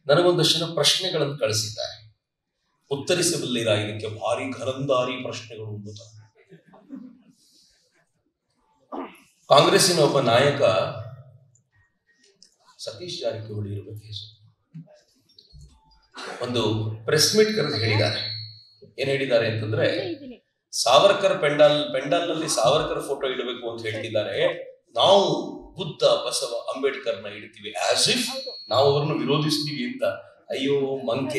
ನನಗೊಂದಷ್ಟು ಜನ ಪ್ರಶ್ನೆಗಳನ್ನು ಕಳಿಸಿದ್ದಾರೆ ಉತ್ತರಿಸಬಲ್ಲಿರ ಇದಕ್ಕೆ ಭಾರಿ ಘರಂದಾರಿ ಪ್ರಶ್ನೆಗಳು ಅಂತ ಕಾಂಗ್ರೆಸ್ಸಿನ ಒಬ್ಬ ನಾಯಕ ಸತೀಶ್ ಜಾರಕಿಹೊಳಿ ಇರಬೇಕು ಹೆಸರು ಒಂದು ಪ್ರೆಸ್ ಮೀಟ್ ಕರೆದು ಹೇಳಿದ್ದಾರೆ ಏನ್ ಹೇಳಿದ್ದಾರೆ ಅಂತಂದ್ರೆ ಸಾವರ್ಕರ್ ಪೆಂಡಾಲ್ ಪೆಂಡಾಲ್ ನಲ್ಲಿ ಸಾವರ್ಕರ್ ಫೋಟೋ ಇಡಬೇಕು ಅಂತ ಹೇಳ್ತಿದ್ದಾರೆ ನಾವು ಬುದ್ಧ ಬಸವ ಅಂಬೇಡ್ಕರ್ನ ಇಡ್ತೀವಿ ಆಸ್ ಇಫ್ ನಾವು ಅವ್ರನ್ನ ವಿರೋಧಿಸ್ತೀವಿ ಅಂತ ಅಯ್ಯೋ ಮಂಕೆ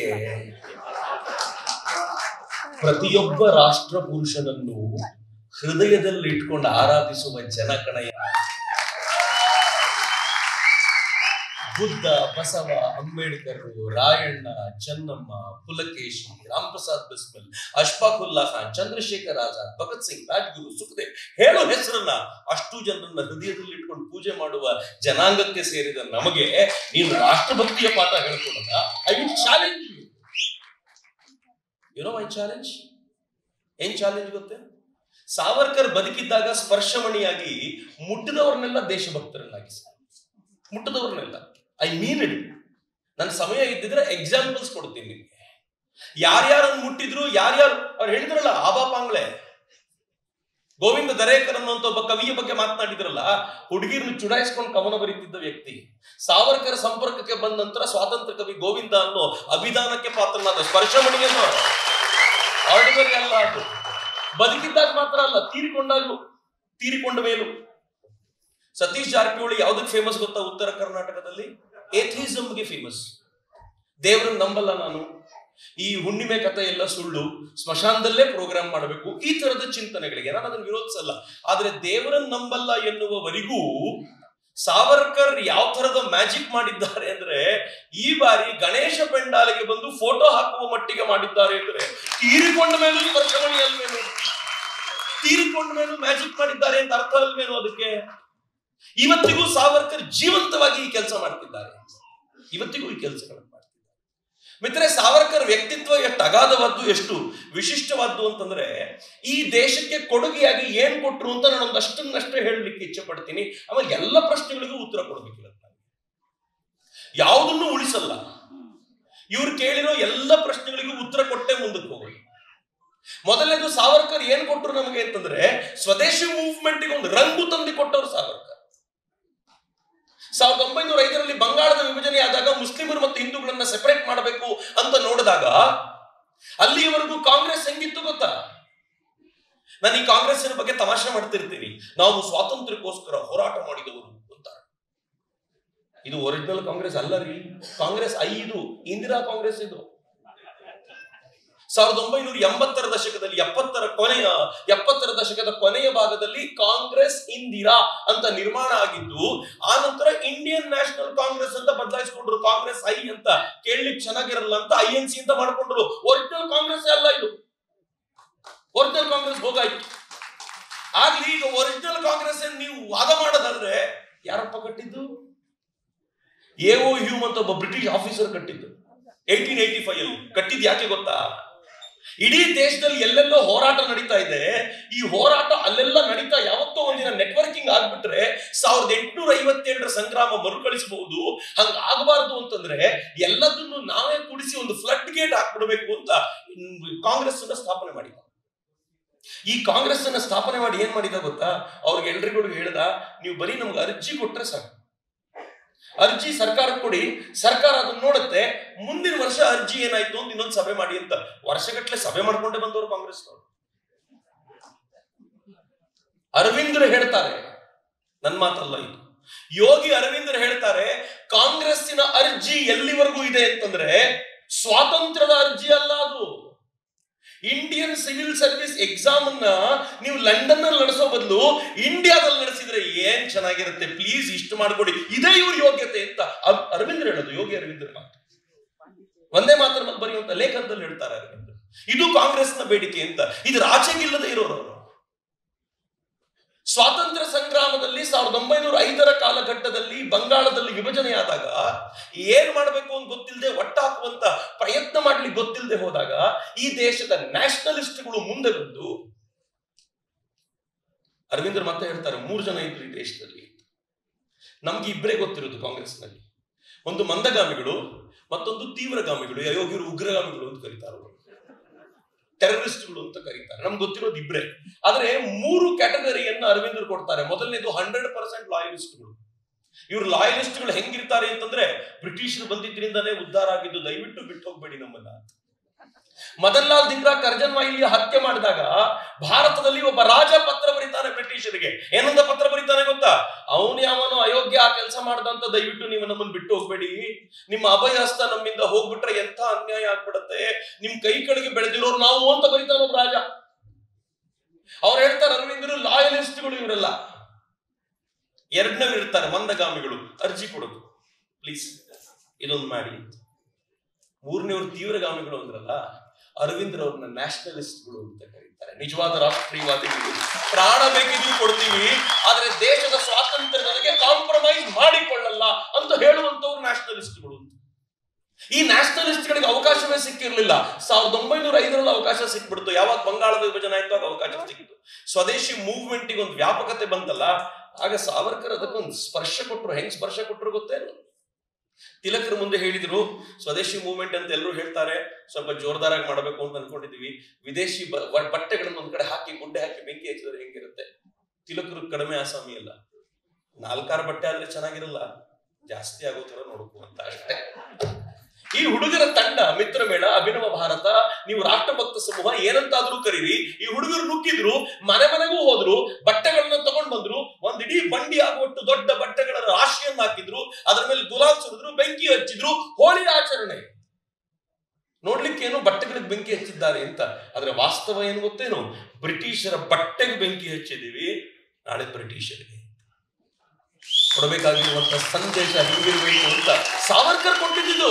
ಪ್ರತಿಯೊಬ್ಬ ರಾಷ್ಟ್ರ ಪುರುಷನನ್ನು ಹೃದಯದಲ್ಲಿ ಇಟ್ಕೊಂಡು ಆರಾಧಿಸುವ ಜನ ಕಣಯ್ಯ ಬುದ್ಧ ಬಸವ ಅಂಬೇಡ್ಕರ್ ರಾಯಣ್ಣ ಚೆನ್ನಮ್ಮ ಪುಲಕೇಶಿ ರಾಮಪ್ರಸಾದ್ ಬಿಸ್ಮಿಲ್ ಅಶ್ಫಾಕುಲ್ಲಾ ಖಾನ್ ಚಂದ್ರಶೇಖರ್ ಆಜಾದ್ ಭಗತ್ ಸಿಂಗ್ ರಾಜ್ಗುರು ಸುಖದೇವ್ ಹೇಳೋ ಹೆಸರನ್ನ ಅಷ್ಟು ಜನರನ್ನ ಹೃದಯದಲ್ಲಿ ಇಟ್ಕೊಂಡು ಪೂಜೆ ಮಾಡುವ ಜನಾಂಗಕ್ಕೆ ಸೇರಿದ ನಮಗೆ ನೀನು ರಾಷ್ಟ್ರಭಕ್ತಿಯ ಪಾಠ ಹೇಳ್ಕೊಡದ I will challenge you you know my challenge ಏನ್ ಚಾಲೆಂಜ್ ಗೊತ್ತೇ ಸಾವರ್ಕರ್ ಬದುಕಿದ್ದಾಗ ಸ್ಪರ್ಶಮಣಿಯಾಗಿ ಮುಟ್ಟಿದವ್ರನ್ನೆಲ್ಲ ದೇಶಭಕ್ತರನ್ನಾಗಿಸಿ ಮುಟ್ಟದವ್ರನ್ನೆಲ್ಲ ಐ ಮೀನ್ ಇಟ್ ನನ್ನ ಸಮಯ ಇದ್ದಿದ್ರೆ ಎಕ್ಸಾಂಪಲ್ಸ್ ಕೊಡ್ತೀನಿ ನಿಮ್ಗೆ ಯಾರ್ಯಾರನ್ನು ಮುಟ್ಟಿದ್ರು ಯಾರ್ಯಾರು ಅವ್ರು ಹೇಳಿದ್ರಲ್ಲ ಆಬಾ ಪಾಂಗ್ಳೆ ಗೋವಿಂದ ದರೇಕರ್ ಅನ್ನುವಂತ ಒಬ್ಬ ಕವಿಯ ಬಗ್ಗೆ ಮಾತನಾಡಿದ್ರಲ್ಲ ಹುಡುಗಿರ್ನ ಚುಡಾಯಿಸ್ಕೊಂಡು ಕವನ ಬರೀತಿದ್ದ ವ್ಯಕ್ತಿ ಸಾವರ್ಕರ್ ಸಂಪರ್ಕಕ್ಕೆ ಬಂದ ನಂತರ ಸ್ವಾತಂತ್ರ್ಯ ಕವಿ ಗೋವಿಂದ ಅನ್ನೋ ಅಭಿಧಾನಕ್ಕೆ ಪಾತ್ರನಾದ ಸ್ಪರ್ಶಮಣಿಯನ್ನು ಆರ್ಡಿನರಿ ಅಲ್ಲ ಅದು ಬದುಕಿದ್ದಾಗ ಮಾತ್ರ ಅಲ್ಲ ತೀರಿಕೊಂಡಾಗ್ಲು ತೀರಿಕೊಂಡ ಮೇಲೂ ಸತೀಶ್ ಜಾರಕಿಹೊಳಿ ಯಾವ್ದಕ್ಕೆ ಫೇಮಸ್ ಗೊತ್ತಾ ಉತ್ತರ ಕರ್ನಾಟಕದಲ್ಲಿ ಏಥಿಸಮ್ಗೆ ಫೇಮಸ್ ದೇವ್ರನ್ನ ನಂಬಲ್ಲ ನಾನು ಈ ಹುಣ್ಣಿಮೆ ಕಥೆ ಎಲ್ಲ ಸುಳ್ಳು ಸ್ಮಶಾನದಲ್ಲೇ ಪ್ರೋಗ್ರಾಮ್ ಮಾಡಬೇಕು ಈ ತರದ ಚಿಂತನೆಗಳಿಗೆ ನಾನು ಅದನ್ನು ವಿರೋಧಿಸಲ್ಲ ಆದ್ರೆ ದೇವರನ್ನ ನಂಬಲ್ಲ ಎನ್ನುವವರೆಗೂ ಸಾವರ್ಕರ್ ಯಾವ ತರದ ಮ್ಯಾಜಿಕ್ ಮಾಡಿದ್ದಾರೆ ಅಂದ್ರೆ ಈ ಬಾರಿ ಗಣೇಶ ಪೆಂಡಾಲಿಗೆ ಬಂದು ಫೋಟೋ ಹಾಕುವ ಮಟ್ಟಿಗೆ ಮಾಡಿದ್ದಾರೆ ಅಂದ್ರೆ ತೀರಿಕೊಂಡ ಮೇಲೂ ಸ್ಪರ್ಶಮಣಿ ಅಲ್ವೇನು ತೀರಿಕೊಂಡ ಮೇಲೂ ಮ್ಯಾಜಿಕ್ ಮಾಡಿದ್ದಾರೆ ಅಂತ ಅರ್ಥ ಅಲ್ವೇನು ಅದಕ್ಕೆ ಇವತ್ತಿಗೂ ಸಾವರ್ಕರ್ ಜೀವಂತವಾಗಿ ಈ ಕೆಲಸ ಮಾಡ್ತಿದ್ದಾರೆ ಇವತ್ತಿಗೂ ಈ ಕೆಲಸಗಳನ್ನು ಮಾಡ್ತಿದ್ದಾರೆ ಮಿತ್ರೆ ಸಾವರ್ಕರ್ ವ್ಯಕ್ತಿತ್ವ ಎಷ್ಟು ಅಗಾಧವಾದ್ದು ಎಷ್ಟು ವಿಶಿಷ್ಟವಾದ್ದು ಅಂತಂದ್ರೆ ಈ ದೇಶಕ್ಕೆ ಕೊಡುಗೆಯಾಗಿ ಏನ್ ಕೊಟ್ರು ಅಂತ ನಾನು ಒಂದಷ್ಟನ್ನಷ್ಟೇ ಹೇಳಲಿಕ್ಕೆ ಇಚ್ಛೆ ಪಡ್ತೀನಿ ಆಮೇಲೆ ಎಲ್ಲ ಪ್ರಶ್ನೆಗಳಿಗೂ ಉತ್ತರ ಕೊಡಬೇಕಿಲ್ಲ ಯಾವುದನ್ನು ಉಳಿಸಲ್ಲ ಇವ್ರು ಕೇಳಿರೋ ಎಲ್ಲ ಪ್ರಶ್ನೆಗಳಿಗೂ ಉತ್ತರ ಕೊಟ್ಟೆ ಮುಂದಕ್ಕೆ ಹೋಗೋದು ಮೊದಲನೇದು ಸಾವರ್ಕರ್ ಏನ್ ಕೊಟ್ರು ನಮಗೆ ಅಂತಂದ್ರೆ ಸ್ವದೇಶಿ ಮೂವ್ಮೆಂಟ್ಗೆ ಒಂದು ರಂಗು ತಂದು ಕೊಟ್ಟವರು ಸಾವರ್ಕರ್ ಸಾವಿರದ ಒಂಬೈನೂರ ಐದರಲ್ಲಿ ಬಂಗಾಳದ ವಿಭಜನೆ ಆದಾಗ ಮುಸ್ಲಿಮರು ಮತ್ತು ಹಿಂದೂಗಳನ್ನ ಸೆಪರೇಟ್ ಮಾಡಬೇಕು ಅಂತ ನೋಡಿದಾಗ ಅಲ್ಲಿಯವರೆಗೂ ಕಾಂಗ್ರೆಸ್ ಹೆಂಗಿತ್ತು ಗೊತ್ತಾ ನಾನು ಈ ಕಾಂಗ್ರೆಸ್ಸಿನ ಬಗ್ಗೆ ತಮಾಷೆ ಮಾಡ್ತಿರ್ತೀನಿ ನಾವು ಸ್ವಾತಂತ್ರ್ಯಕ್ಕೋಸ್ಕರ ಹೋರಾಟ ಮಾಡಿದವರು ಅಂತ ಇದು ಒರಿಜಿನಲ್ ಕಾಂಗ್ರೆಸ್ ಅಲ್ಲ ರೀ ಕಾಂಗ್ರೆಸ್ ಐದು ಇಂದಿರಾ ಕಾಂಗ್ರೆಸ್ ಇದು ಸಾವಿರದ ಒಂಬೈನೂರ ಎಂಬತ್ತರ ದಶಕದಲ್ಲಿ ಎಪ್ಪತ್ತರ ಕೊನೆಯ ಎಪ್ಪತ್ತರ ದಶಕದ ಕೊನೆಯ ಭಾಗದಲ್ಲಿ ಕಾಂಗ್ರೆಸ್ ಇಂದಿರಾ ಅಂತ ನಿರ್ಮಾಣ ಆಗಿದ್ದು ಆ ನಂತರ ಇಂಡಿಯನ್ ನ್ಯಾಷನಲ್ ಕಾಂಗ್ರೆಸ್ ಅಂತ ಬದಲಾಯಿಸಿಕೊಂಡ್ರು ಕಾಂಗ್ರೆಸ್ ಐ ಅಂತ ಕೇಳಲಿಕ್ಕೆ ಚೆನ್ನಾಗಿರಲ್ಲ ಅಂತ ಐ ಎನ್ ಸಿ ಅಂತ ಮಾಡ್ಕೊಂಡ್ರು ಒರಿಜಿನಲ್ ಕಾಂಗ್ರೆಸ್ ಅಲ್ಲ ಇದು ಒರಿಜಿನಲ್ ಕಾಂಗ್ರೆಸ್ ಹೋಗಾಯ್ತು ಆಗ್ಲಿ ಈಗ ಒರಿಜಿನಲ್ ಕಾಂಗ್ರೆಸ್ ನೀವು ವಾದ ಮಾಡೋದಾದ್ರೆ ಯಾರಪ್ಪ ಕಟ್ಟಿದ್ದು ಎ ಓ ಹ್ಯೂಮ್ ಅಂತ ಒಬ್ಬ ಬ್ರಿಟಿಷ್ ಆಫೀಸರ್ ಕಟ್ಟಿದ್ದು ಏಯ್ಟೀನ್ ಏಯ್ಟಿ ಫೈವ್ ಅಲ್ಲಿ ಕಟ್ಟಿದ್ ಯಾಕೆ ಗೊತ್ತಾ ಇಡೀ ದೇಶದಲ್ಲಿ ಎಲ್ಲೆಲ್ಲೋ ಹೋರಾಟ ನಡೀತಾ ಇದೆ ಈ ಹೋರಾಟ ಅಲ್ಲೆಲ್ಲ ನಡೀತಾ ಯಾವತ್ತೋ ಒಂದಿನ ನೆಟ್ವರ್ಕಿಂಗ್ ಆಗ್ಬಿಟ್ರೆ ಸಾವಿರದ ಎಂಟುನೂರ ಐವತ್ತೇಳರ ಸಂಗ್ರಾಮ ಮರುಕಳಿಸಬಹುದು ಹಂಗ ಆಗಬಾರ್ದು ಅಂತಂದ್ರೆ ಎಲ್ಲದನ್ನು ನಾವೇ ಕೂಡಿಸಿ ಒಂದು ಫ್ಲಡ್ ಗೇಟ್ ಹಾಕ್ಬಿಡ್ಬೇಕು ಅಂತ ಕಾಂಗ್ರೆಸ್ ಅನ್ನ ಸ್ಥಾಪನೆ ಮಾಡಿದ ಈ ಕಾಂಗ್ರೆಸ್ ಅನ್ನ ಸ್ಥಾಪನೆ ಮಾಡಿ ಏನ್ ಮಾಡಿದ ಗೊತ್ತಾ ಅವ್ರಿಗೆ ಎಲ್ರಿಗೂ ಹೇಳ್ದ ನೀವು ಬರೀ ನಮ್ಗೆ ಅರ್ಜಿ ಕೊಟ್ರೆ ಸಾಕು ಅರ್ಜಿ ಸರ್ಕಾರ ಕೊಡಿ ಸರ್ಕಾರ ಅದನ್ನ ನೋಡುತ್ತೆ ಮುಂದಿನ ವರ್ಷ ಅರ್ಜಿ ಏನಾಯ್ತು ಅಂತ ಇನ್ನೊಂದು ಸಭೆ ಮಾಡಿ ಅಂತ ವರ್ಷಗಟ್ಲೆ ಸಭೆ ಮಾಡ್ಕೊಂಡೇ ಬಂದವರು ಕಾಂಗ್ರೆಸ್ ಅರವಿಂದರು ಹೇಳ್ತಾರೆ ನನ್ನ ಮಾತಲ್ಲ ಇದು ಯೋಗಿ ಅರವಿಂದರು ಹೇಳ್ತಾರೆ ಕಾಂಗ್ರೆಸ್ಸಿನ ಅರ್ಜಿ ಎಲ್ಲಿವರೆಗೂ ಇದೆ ಅಂತಂದ್ರೆ ಸ್ವಾತಂತ್ರ್ಯದ ಅರ್ಜಿ ಅಲ್ಲ ಅದು ಇಂಡಿಯನ್ ಸಿವಿಲ್ ಸರ್ವಿಸ್ ಎಕ್ಸಾಮ್ ಅನ್ನ ನೀವು ಲಂಡನ್ ನಲ್ಲಿ ನಡೆಸೋ ಬದಲು ಇಂಡಿಯಾದಲ್ಲಿ ನಡೆಸಿದ್ರೆ ಏನ್ ಚೆನ್ನಾಗಿರುತ್ತೆ ಪ್ಲೀಸ್ ಇಷ್ಟು ಮಾಡ್ಕೊಡಿ ಇದೇ ಇವ್ರ ಯೋಗ್ಯತೆ ಅಂತ ಅರ್- ಅರವಿಂದ್ರ ಹೇಳೋದು ಯೋಗಿ ಅರವಿಂದ್ರ ಮಾತು ಒಂದೇ ಮಾತ್ರ ಬರೆಯುವಂತ ಲೇಖನದಲ್ಲಿ ಹೇಳ್ತಾರೆ ಅರವಿಂದ್ರ ಇದು ಕಾಂಗ್ರೆಸ್ನ ಬೇಡಿಕೆ ಅಂತ ಇದ್ರ ಆಚೆಗಿಲ್ಲದೆ ಇರೋರು ಅವರು ಸ್ವಾತಂತ್ರ್ಯ ಸಂಗ್ರಾಮದಲ್ಲಿ ಸಾವಿರದ ಒಂಬೈನೂರ ಐದರ ಕಾಲಘಟ್ಟದಲ್ಲಿ ಬಂಗಾಳದಲ್ಲಿ ವಿಭಜನೆ ಆದಾಗ ಏನ್ ಮಾಡಬೇಕು ಅಂತ ಗೊತ್ತಿಲ್ಲದೆ ಒಟ್ಟಾಕುವಂತ ಪ್ರಯತ್ನ ಮಾಡ್ಲಿಕ್ಕೆ ಗೊತ್ತಿಲ್ಲದೆ ಹೋದಾಗ ಈ ದೇಶದ ನ್ಯಾಷನಲಿಸ್ಟ್ಗಳು ಮುಂದೆ ಬಂದು ಅರವಿಂದ್ರ ಮತ್ತೆ ಹೇಳ್ತಾರೆ ಮೂರು ಜನ ಇದ್ರು ಈ ದೇಶದಲ್ಲಿ ನಮ್ಗೆ ಇಬ್ಬರೇ ಗೊತ್ತಿರೋದು ಕಾಂಗ್ರೆಸ್ನಲ್ಲಿ ಒಂದು ಮಂದಗಾಮಿಗಳು ಮತ್ತೊಂದು ತೀವ್ರಗಾಮಿಗಳು ಅಯೋಗ್ಯರು ಉಗ್ರಗಾಮಿಗಳು ಅಂತ ಕರೀತಾರೆ ಅವರು. ಟೆರರಿಸ್ಟ್ಗಳು ಅಂತ ಕರೀತಾರೆ ನಮ್ಗೆ ಗೊತ್ತಿರೋದು ಇಬ್ರೆ ಆದ್ರೆ ಮೂರು ಕ್ಯಾಟಗರಿಯನ್ನ ಅರವಿಂದರು ಕೊಡ್ತಾರೆ ಮೊದಲನೇದು ಹಂಡ್ರೆಡ್ ಪರ್ಸೆಂಟ್ ಲಾಯಲಿಸ್ಟ್ಗಳು ಇವ್ರು ಲಾಯಲಿಸ್ಟ್ಗಳು ಹೆಂಗಿರ್ತಾರೆ ಅಂತಂದ್ರೆ ಬ್ರಿಟಿಷರು ಬಂದಿದ್ರಿಂದಾನೇ ಉದ್ಧಾರ ಆಗಿದ್ದು ದಯವಿಟ್ಟು ಬಿಟ್ಟು ಹೋಗ್ಬೇಡಿ ನಮ್ಮನ್ನ ಮದನ್ಲಾಲ್ ದಿಂಗ್ರಾ ಕರ್ಜನ್ವಾಯಿಲಿಯ ಹತ್ಯೆ ಮಾಡಿದಾಗ ಭಾರತದಲ್ಲಿ ಒಬ್ಬ ರಾಜ ಪತ್ರ ಬರೀತಾನೆ ಬ್ರಿಟಿಷರಿಗೆ ಏನಂತ ಪತ್ರ ಬರೀತಾನೆ ಗೊತ್ತಾ ಅವನು ಯಾವನು ಅಯೋಗ್ಯ ಆ ಕೆಲಸ ಮಾಡ್ದಂತ ದಯವಿಟ್ಟು ನೀವು ನಮ್ಮನ್ನ ಬಿಟ್ಟು ಹೋಗ್ಬೇಡಿ ನಿಮ್ಮ ಅಭಯ ಹಸ್ತ ನಮ್ಮಿಂದ ಹೋಗ್ಬಿಟ್ರೆ ಎಂಥ ಅನ್ಯಾಯ ಆಗ್ಬಿಡತ್ತೆ ನಿಮ್ ಕೈ ಕೆಳಗೆ ಬೆಳೆದಿರೋರು ನಾವು ಅಂತ ಬರೀತಾನೆ ಒಬ್ಬ ರಾಜ ಅವ್ರು ಹೇಳ್ತಾರೆ ಅರವಿಂದರು ಲಾಯಲಿಸ್ಟ್ಗಳು ಇವರೆಲ್ಲ ಎರಡನೇವ್ರು ಇರ್ತಾರೆ ಮಂದಗಾಮಿಗಳು ಅರ್ಜಿ ಕೊಡೋದು ಪ್ಲೀಸ್ ಇದೊಂದು ಮಾಡಿ ಅಂತ ಮೂರನೇವ್ರು ತೀವ್ರಗಾಮಿಗಳು ಅಂದ್ರಲ್ಲ ಅರವಿಂದ್ರ ಅವ್ರನ್ನ ನ್ಯಾಷನಲಿಸ್ಟ್ಗಳು ಅಂತ ಕರೀತಾರೆ ನಿಜವಾದ ರಾಷ್ಟ್ರೀಯವಾದಿಗಳು ಪ್ರಾಣ ಬೇಕಿದ್ರು ಕೊಡ್ತೀವಿ ಆದ್ರೆ ದೇಶದ ಸ್ವಾತಂತ್ರ್ಯದೊಳಗೆ ಕಾಂಪ್ರಮೈಸ್ ಮಾಡಿಕೊಳ್ಳಲ್ಲ ಅಂತ ಹೇಳುವಂತವ್ರು ನ್ಯಾಷನಲಿಸ್ಟ್ಗಳು ಅಂತ ಈ ನ್ಯಾಷನಲಿಸ್ಟ್ಗಳಿಗೆ ಅವಕಾಶವೇ ಸಿಕ್ಕಿರ್ಲಿಲ್ಲ ಸಾವಿರದ ಒಂಬೈನೂರ ಐದರಲ್ಲಿ ಅವಕಾಶ ಸಿಕ್ಬಿಡ್ತು ಯಾವಾಗ ಬಂಗಾಳದ ವಿಭಜನೆ ಆಯ್ತು ಆಗ ಅವಕಾಶ ಸಿಕ್ಕಿತು ಸ್ವದೇಶಿ ಮೂವ್ಮೆಂಟ್ಗೆ ಒಂದು ವ್ಯಾಪಕತೆ ಬಂತಲ್ಲ ಆಗ ಸಾವರ್ಕರ್ ಅದಕ್ಕೊಂದು ಸ್ಪರ್ಶ ಕೊಟ್ರು ಹೆಂಗ್ ಸ್ಪರ್ಶ ಕೊಟ್ರು ಗೊತ್ತೇನು ತಿಲಕರ ಮುಂದೆ ಹೇಳಿದ್ರು ಸ್ವದೇಶಿ ಮೂವ್ಮೆಂಟ್ ಅಂತ ಎಲ್ಲರೂ ಹೇಳ್ತಾರೆ ಸ್ವಲ್ಪ ಜೋರ್ದಾರಾಗಿ ಮಾಡಬೇಕು ಅಂತ ಅನ್ಕೊಂಡಿದೀವಿ ವಿದೇಶಿ ಬ- ಬ- ಬಟ್ಟೆಗಳನ್ನು ಒಂದ್ ಕಡೆ ಹಾಕಿ ಗುಡ್ಡೆ ಹಾಕಿ ಬೆಂಕಿ ಹಚ್ಚಿದ್ರೆ ಹೆಂಗಿರುತ್ತೆ ತಿಲಕರು ಕಡಿಮೆ ಆಸಾಮಿ ಅಲ್ಲ ನಾಲ್ಕಾರು ಬಟ್ಟೆ ಆದ್ರೆ ಚೆನ್ನಾಗಿರಲ್ಲ ಜಾಸ್ತಿ ಆಗೋ ತರ ನೋಡ್ಕೋ ಅಂತ ಅಷ್ಟೇ ಈ ಹುಡುಗರ ತಂಡ ಮಿತ್ರ ಮೇಳ ಅಭಿನವ ಭಾರತ ನೀವು ರಾಷ್ಟ್ರಭಕ್ತ ಸಮೂಹ ಏನಂತಾದ್ರೂ ಕರೀರಿ ಈ ಹುಡುಗರು ನುಗ್ಗಿದ್ರು ಮನೆ ಮನೆಗೂ ಹೋದ್ರು ಬಟ್ಟೆಗಳನ್ನ ತಗೊಂಡ್ ಬಂದ್ರು ಒಂದ್ ಇಡೀ ಬಂಡಿ ಆಗುವಷ್ಟು ದೊಡ್ಡ ಬಟ್ಟೆಗಳ ರಾಶಿಯನ್ನ ಹಾಕಿದ್ರು ಅದ್ರ ಮೇಲೆ ಗುಲಾಬ್ ಸುರಿದ್ರು ಬೆಂಕಿ ಹಚ್ಚಿದ್ರು ಹೋಳಿ ಆಚರಣೆ ನೋಡ್ಲಿಕ್ಕೇನು ಬಟ್ಟೆಗಳಿಗೆ ಬೆಂಕಿ ಹಚ್ಚಿದ್ದಾರೆ ಅಂತ ಆದ್ರೆ ವಾಸ್ತವ ಏನು ಗೊತ್ತೇನು ಬ್ರಿಟಿಷರ ಬಟ್ಟೆಗೆ ಬೆಂಕಿ ಹಚ್ಚಿದೀವಿ ನಾಳೆ ಬ್ರಿಟಿಷರಿಗೆ ಕೊಡಬೇಕಾಗಿರುವಂತ ಸಂದೇಶ ಹಿಂಗಿರ್ಬೇಕು ಅಂತ ಸಾವರ್ಕರ್ ಕೊಟ್ಟಿದ್ದು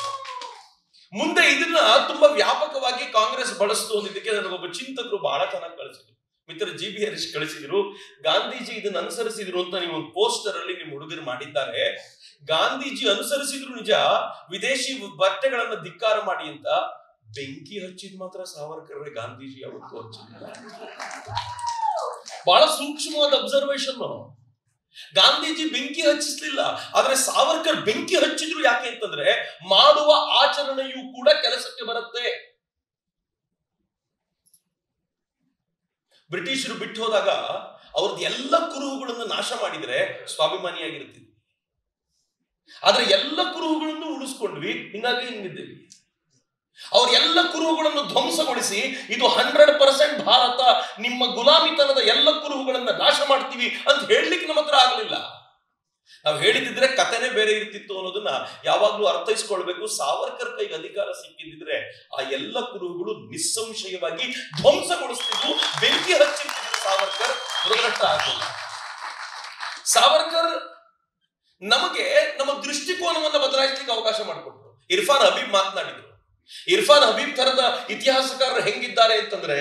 ಮುಂದೆ ಇದನ್ನ ತುಂಬಾ ವ್ಯಾಪಕವಾಗಿ ಕಾಂಗ್ರೆಸ್ ಬಳಸ್ತು ಅಂದಿದ್ದಕ್ಕೆ ನನಗೊಬ್ಬ ಚಿಂತಕರು ಬಹಳ ಚೆನ್ನಾಗಿ ಕಳಿಸಿದ್ರು ಮಿತ್ರ ಜಿ ಬಿ ಹರೀಶ್ ಕಳಿಸಿದ್ರು ಗಾಂಧೀಜಿ ಇದನ್ನ ಅನುಸರಿಸಿದ್ರು ಅಂತ ನೀವು ಒಂದು ಪೋಸ್ಟರ್ ಅಲ್ಲಿ ನಿಮ್ ಹುಡುಗರು ಮಾಡಿದ್ದಾರೆ ಗಾಂಧೀಜಿ ಅನುಸರಿಸಿದ್ರು ನಿಜ ವಿದೇಶಿ ಬಟ್ಟೆಗಳನ್ನ ಧಿಕ್ಕಾರ ಮಾಡಿ ಅಂತ ಬೆಂಕಿ ಹಚ್ಚಿದ್ ಮಾತ್ರ ಸಾವರ್ಕರ್ ಗಾಂಧೀಜಿ ಯಾವತ್ತೂ ಹಚ್ಚಿಲ್ಲ ಬಹಳ ಸೂಕ್ಷ್ಮವಾದ ಅಬ್ಸರ್ವೇಷನ್ ಗಾಂಧೀಜಿ ಬೆಂಕಿ ಹಚ್ಚಿಸ್ಲಿಲ್ಲ ಆದ್ರೆ ಸಾವರ್ಕರ್ ಬೆಂಕಿ ಹಚ್ಚಿದ್ರು ಯಾಕೆ ಅಂತಂದ್ರೆ ಮಾಡುವ ಆಚರಣೆಯು ಕೂಡ ಕೆಲಸಕ್ಕೆ ಬರುತ್ತೆ ಬ್ರಿಟಿಷರು ಬಿಟ್ಟು ಹೋದಾಗ ಅವ್ರದ್ದು ಎಲ್ಲ ಕುರುಹುಗಳನ್ನು ನಾಶ ಮಾಡಿದ್ರೆ ಸ್ವಾಭಿಮಾನಿಯಾಗಿರ್ತಿದ್ವಿ ಆದ್ರೆ ಎಲ್ಲ ಕುರುಹುಗಳನ್ನು ಉಳಿಸ್ಕೊಂಡ್ವಿ ಹಿಂಗಾಗಿ ಹಿಂಗಿದ್ದೀವಿ ಅವ್ರ ಎಲ್ಲ ಕುರುಹುಗಳನ್ನು ಧ್ವಂಸಗೊಳಿಸಿ ಇದು ಹಂಡ್ರೆಡ್ ಪರ್ಸೆಂಟ್ ಭಾರತ ನಿಮ್ಮ ಗುಲಾಮಿತನದ ಎಲ್ಲ ಕುರುಹುಗಳನ್ನ ನಾಶ ಮಾಡ್ತೀವಿ ಅಂತ ಹೇಳಲಿಕ್ಕೆ ನಮ್ಮ ಹತ್ರ ಆಗಲಿಲ್ಲ ನಾವು ಹೇಳಿದಿದ್ರೆ ಕಥೆನೇ ಬೇರೆ ಇರ್ತಿತ್ತು ಅನ್ನೋದನ್ನ ಯಾವಾಗ್ಲೂ ಅರ್ಥೈಸ್ಕೊಳ್ಬೇಕು ಸಾವರ್ಕರ್ ಕೈಗೆ ಅಧಿಕಾರ ಸಿಕ್ಕಿದ್ರೆ ಆ ಎಲ್ಲ ಕುರುಹುಗಳು ನಿಸ್ಸಂಶಯವಾಗಿ ಧ್ವಂಸಗೊಳಿಸ್ತಿದ್ವು ಬೆಂಕಿ ಹಚ್ಚಿರ್ತಿದ್ರು ಸಾವರ್ಕರ್ ದುರದೃಷ್ಟ ಆಗಲಿಲ್ಲ ಸಾವರ್ಕರ್ ನಮಗೆ ನಮ್ಮ ದೃಷ್ಟಿಕೋನವನ್ನ ಬದಲಾಯಿಸಲಿಕ್ಕೆ ಅವಕಾಶ ಮಾಡಿಕೊಟ್ರು ಇರ್ಫಾನ್ ಹಬೀಬ್ ಮಾತನಾಡಿದ್ರು ಇರ್ಫಾನ್ ಹಬೀಬ್ ತರದ ಇತಿಹಾಸಕಾರರು ಹೆಂಗಿದ್ದಾರೆ ಅಂತಂದ್ರೆ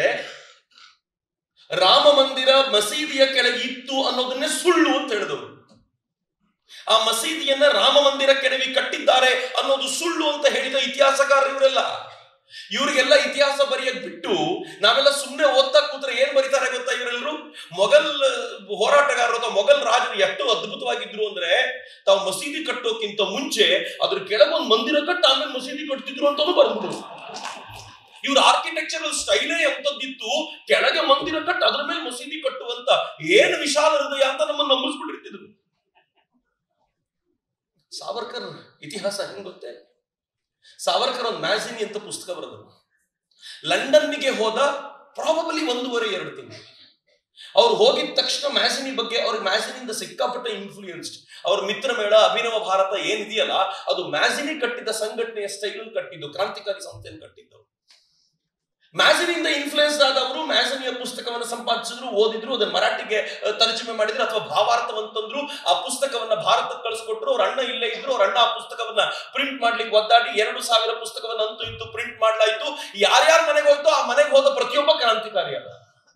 ರಾಮ ಮಂದಿರ ಮಸೀದಿಯ ಕೆಳಗೆ ಇತ್ತು ಅನ್ನೋದನ್ನೇ ಸುಳ್ಳು ಅಂತ ಹೇಳಿದವರು ಆ ಮಸೀದಿಯನ್ನ ರಾಮ ಮಂದಿರ ಕೆಡವಿ ಕಟ್ಟಿದ್ದಾರೆ ಅನ್ನೋದು ಸುಳ್ಳು ಅಂತ ಹೇಳಿದ ಇತಿಹಾಸಕಾರರು ಇವರೆಲ್ಲ ಇವರಿಗೆಲ್ಲ ಇತಿಹಾಸ ಬರೆಯಕ್ ಬಿಟ್ಟು ನಾವೆಲ್ಲ ಸುಮ್ಮನೆ ಓದ್ತಾ ಕೂತ್ರೆ ಏನ್ ಬರೀತಾರೆ ಗೊತ್ತಾ ಇವರೆಲ್ಲರೂ ಮೊಘಲ್ ಹೋರಾಟಗಾರರು ಅಥವಾ ಮೊಘಲ್ ರಾಜರು ಎಷ್ಟು ಅದ್ಭುತವಾಗಿದ್ರು ಅಂದ್ರೆ ತಾವು ಮಸೀದಿ ಕಟ್ಟೋಕ್ಕಿಂತ ಮುಂಚೆ ಅದ್ರ ಕೆಳಗೊಂದು ಮಂದಿರ ಕಟ್ಟ ಆಮೇಲೆ ಮಸೀದಿ ಕಟ್ತಿದ್ರು ಅಂತಾನು ಬರ್ಬಿಟ್ರು ಇವ್ರ ಆರ್ಕಿಟೆಕ್ಚರಲ್ ಸ್ಟೈಲೇ ಎಂತದ್ದಿತ್ತು ಕೆಳಗೆ ಮಂದಿರ ಕಟ್ಟ ಅದ್ರ ಮೇಲೆ ಮಸೀದಿ ಕಟ್ಟುವಂತ ಏನ್ ವಿಶಾಲ ಹೃದಯ ಅಂತ ನಮ್ಮನ್ನ ನಂಬಿಸ್ಬಿಟ್ಟಿರ್ತಿದ್ರು ಸಾವರ್ಕರ್ ಇತಿಹಾಸ ಹೆಂಗ್ ಗೊತ್ತೇ ಸಾವರ್ಕರ್ ಒಂದು ಮ್ಯಾಸಿನಿ ಅಂತ ಪುಸ್ತಕ ಬರೆದರು ಲಂಡನ್ನಿಗೆ ಹೋದ ಪ್ರಾಬಬಲಿ ಒಂದೂವರೆ ಎರಡು ತಿಂಗಳು ಅವ್ರು ಹೋಗಿದ ತಕ್ಷಣ ಮ್ಯಾಸಿನಿ ಬಗ್ಗೆ ಅವ್ರ ಮ್ಯಾಸಿನಿಂದ ಸಿಕ್ಕಾಪಟ್ಟೆ ಇನ್ಫ್ಲೂಯೆನ್ಸ್ಡ್ ಅವ್ರ ಮಿತ್ರ ಮೇಳ ಅಭಿನವ ಭಾರತ ಏನಿದೆಯಲ್ಲ ಅದು ಮ್ಯಾಸಿನಿ ಕಟ್ಟಿದ ಸಂಘಟನೆಯ ಸ್ಟೈಲ್ ಕಟ್ಟಿದ್ದು ಕ್ರಾಂತಿಕಾರಿ ಸಂಸ್ಥೆಯನ್ನು ಕಟ್ಟಿದ್ದು ಮ್ಯಾಸಿನಿಂದ ಇನ್ಫ್ಲೂಯೆನ್ಸ್ ಆದವರು ಮ್ಯಾಸಿನಿಯ ಪುಸ್ತಕವನ್ನು ಸಂಪಾದಿಸಿದ್ರು ಓದಿದ್ರು ಅದನ್ನ ಮರಾಠಿಗೆ ಅಹ್, ತರ್ಜುಮೆ ಮಾಡಿದ್ರು ಅಥವಾ ಭಾವಾರ್ಥವಂತಂದ್ರು ಆ ಪುಸ್ತಕವನ್ನ ಭಾರತಕ್ಕೆ ಕಳಿಸ್ಕೊಟ್ರು ಅವ್ರ ಅಣ್ಣ ಇಲ್ಲೇ ಇದ್ರು ಅವ್ರ ಅಣ್ಣ ಆ ಪುಸ್ತಕವನ್ನ ಪ್ರಿಂಟ್ ಮಾಡ್ಲಿಕ್ಕೆ ಒದ್ದಾಡಿ ಎರಡು ಸಾವಿರ ಪುಸ್ತಕವನ್ನ ಅಂತೂ ಇಂತೂ ಪ್ರಿಂಟ್ ಮಾಡ್ಲಾಯ್ತು ಯಾರ್ಯಾರ ಮನೆಗೆ ಹೋಯ್ತೋ ಆ ಮನೆಗೆ ಹೋದ ಪ್ರತಿಯೊಬ್ಬ ಕ್ರಾಂತಿಕಾರಿ ಅದ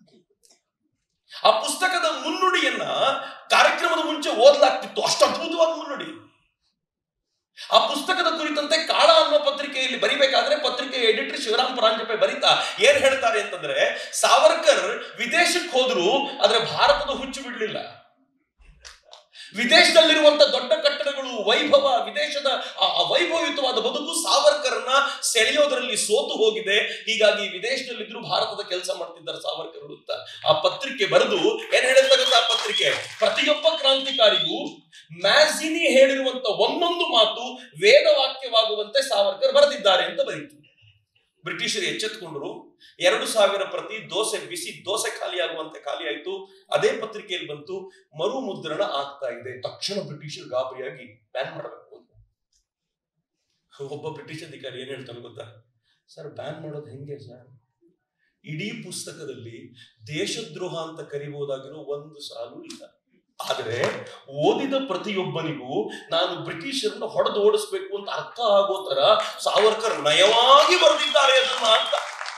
ಆ ಪುಸ್ತಕದ ಮುನ್ನುಡಿಯನ್ನ ಕಾರ್ಯಕ್ರಮದ ಮುಂಚೆ ಓದ್ಲಾಗ್ತಿತ್ತು ಅಷ್ಟು ಅದ್ಭುತವಾದ ಮುನ್ನುಡಿ ಆ ಪುಸ್ತಕದ ಕುರಿತಂತೆ ಕಾಳ ಅನ್ನೋ ಪತ್ರಿಕೆಯಲ್ಲಿ ಬರಿಬೇಕಾದ್ರೆ ಪತ್ರಿಕೆ ಎಡಿಟರ್ ಶಿವರಾಮ್ ಪರಾಂಜಪೆ ಬರಿತಾ ಏನ್ ಹೇಳ್ತಾರೆ ಅಂತಂದ್ರೆ ಸಾವರ್ಕರ್ ವಿದೇಶಕ್ಕೆ ಹೋದ್ರು ಆದ್ರೆ ಭಾರತದ ಹುಚ್ಚು ಬಿಡ್ಲಿಲ್ಲ ವಿದೇಶದಲ್ಲಿರುವಂತ ದೊಡ್ಡ ಕಟ್ಟಡಗಳು ವೈಭವ ವಿದೇಶದ ಆ ಆ ವೈಭವಯುತವಾದ ಬದುಕು ಸಾವರ್ಕರ್ನ ಸೆಳೆಯೋದರಲ್ಲಿ ಸೋತು ಹೋಗಿದೆ ಹೀಗಾಗಿ ವಿದೇಶದಲ್ಲಿದ್ರು ಭಾರತದ ಕೆಲಸ ಮಾಡ್ತಿದ್ದಾರೆ ಸಾವರ್ಕರ್ ಅಂತ ಆ ಪತ್ರಿಕೆ ಬರೆದು ಏನ್ ಹೇಳುತ್ತೆ ಗೊತ್ತಾ ಆ ಪತ್ರಿಕೆ ಪ್ರತಿಯೊಬ್ಬ ಕ್ರಾಂತಿಕಾರಿಗೂ ಮ್ಯಾಸಿನಿ ಹೇಳಿರುವಂತ ಒಂದೊಂದು ಮಾತು ವೇದವಾಕ್ಯವಾಗುವಂತೆ ಸಾವರ್ಕರ್ ಬರೆದಿದ್ದಾರೆ ಅಂತ ಬರೀತು ಬ್ರಿಟಿಷರು ಎಚ್ಚೆತ್ಕೊಂಡ್ರು ಎರಡು ಸಾವಿರ ಪ್ರತಿ ದೋಸೆ ಬಿಸಿ ದೋಸೆ ಖಾಲಿ ಆಗುವಂತೆ ಖಾಲಿ ಆಯ್ತು ಅದೇ ಪತ್ರಿಕೆಯಲ್ಲಿ ಬಂತು ಮರು ಮುದ್ರಣ ಆಗ್ತಾ ಇದೆ ತಕ್ಷಣ ಬ್ರಿಟಿಷರು ಗಾಬರಿಯಾಗಿ ಬ್ಯಾನ್ ಮಾಡಬೇಕು ಅಂತ ಒಬ್ಬ ಬ್ರಿಟಿಷ್ ಅಧಿಕಾರಿ ಏನ್ ಹೇಳ್ತಾನೆ ಗೊತ್ತಾ ಸರ್ ಬ್ಯಾನ್ ಮಾಡೋದು ಹೆಂಗೆ ಸರ್ ಇಡೀ ಪುಸ್ತಕದಲ್ಲಿ ದೇಶದ್ರೋಹ ಅಂತ ಕರಿಬಹುದಾಗಿರೋ ಒಂದು ಸಾಲು ಇಲ್ಲ ಆದರೆ ಓದಿದ ಪ್ರತಿಯೊಬ್ಬನಿಗೂ ನಾನು ಬ್ರಿಟಿಷರನ್ನು ಹೊಡೆದು ಓಡಿಸ್ಬೇಕು ಅಂತ ಅರ್ಥ ಆಗೋ ತರ ಸಾವರ್ಕರ್ ನಯವಾಗಿ ಬರೆದಿದ್ದಾರೆ ಅದನ್ನ ಅಂತ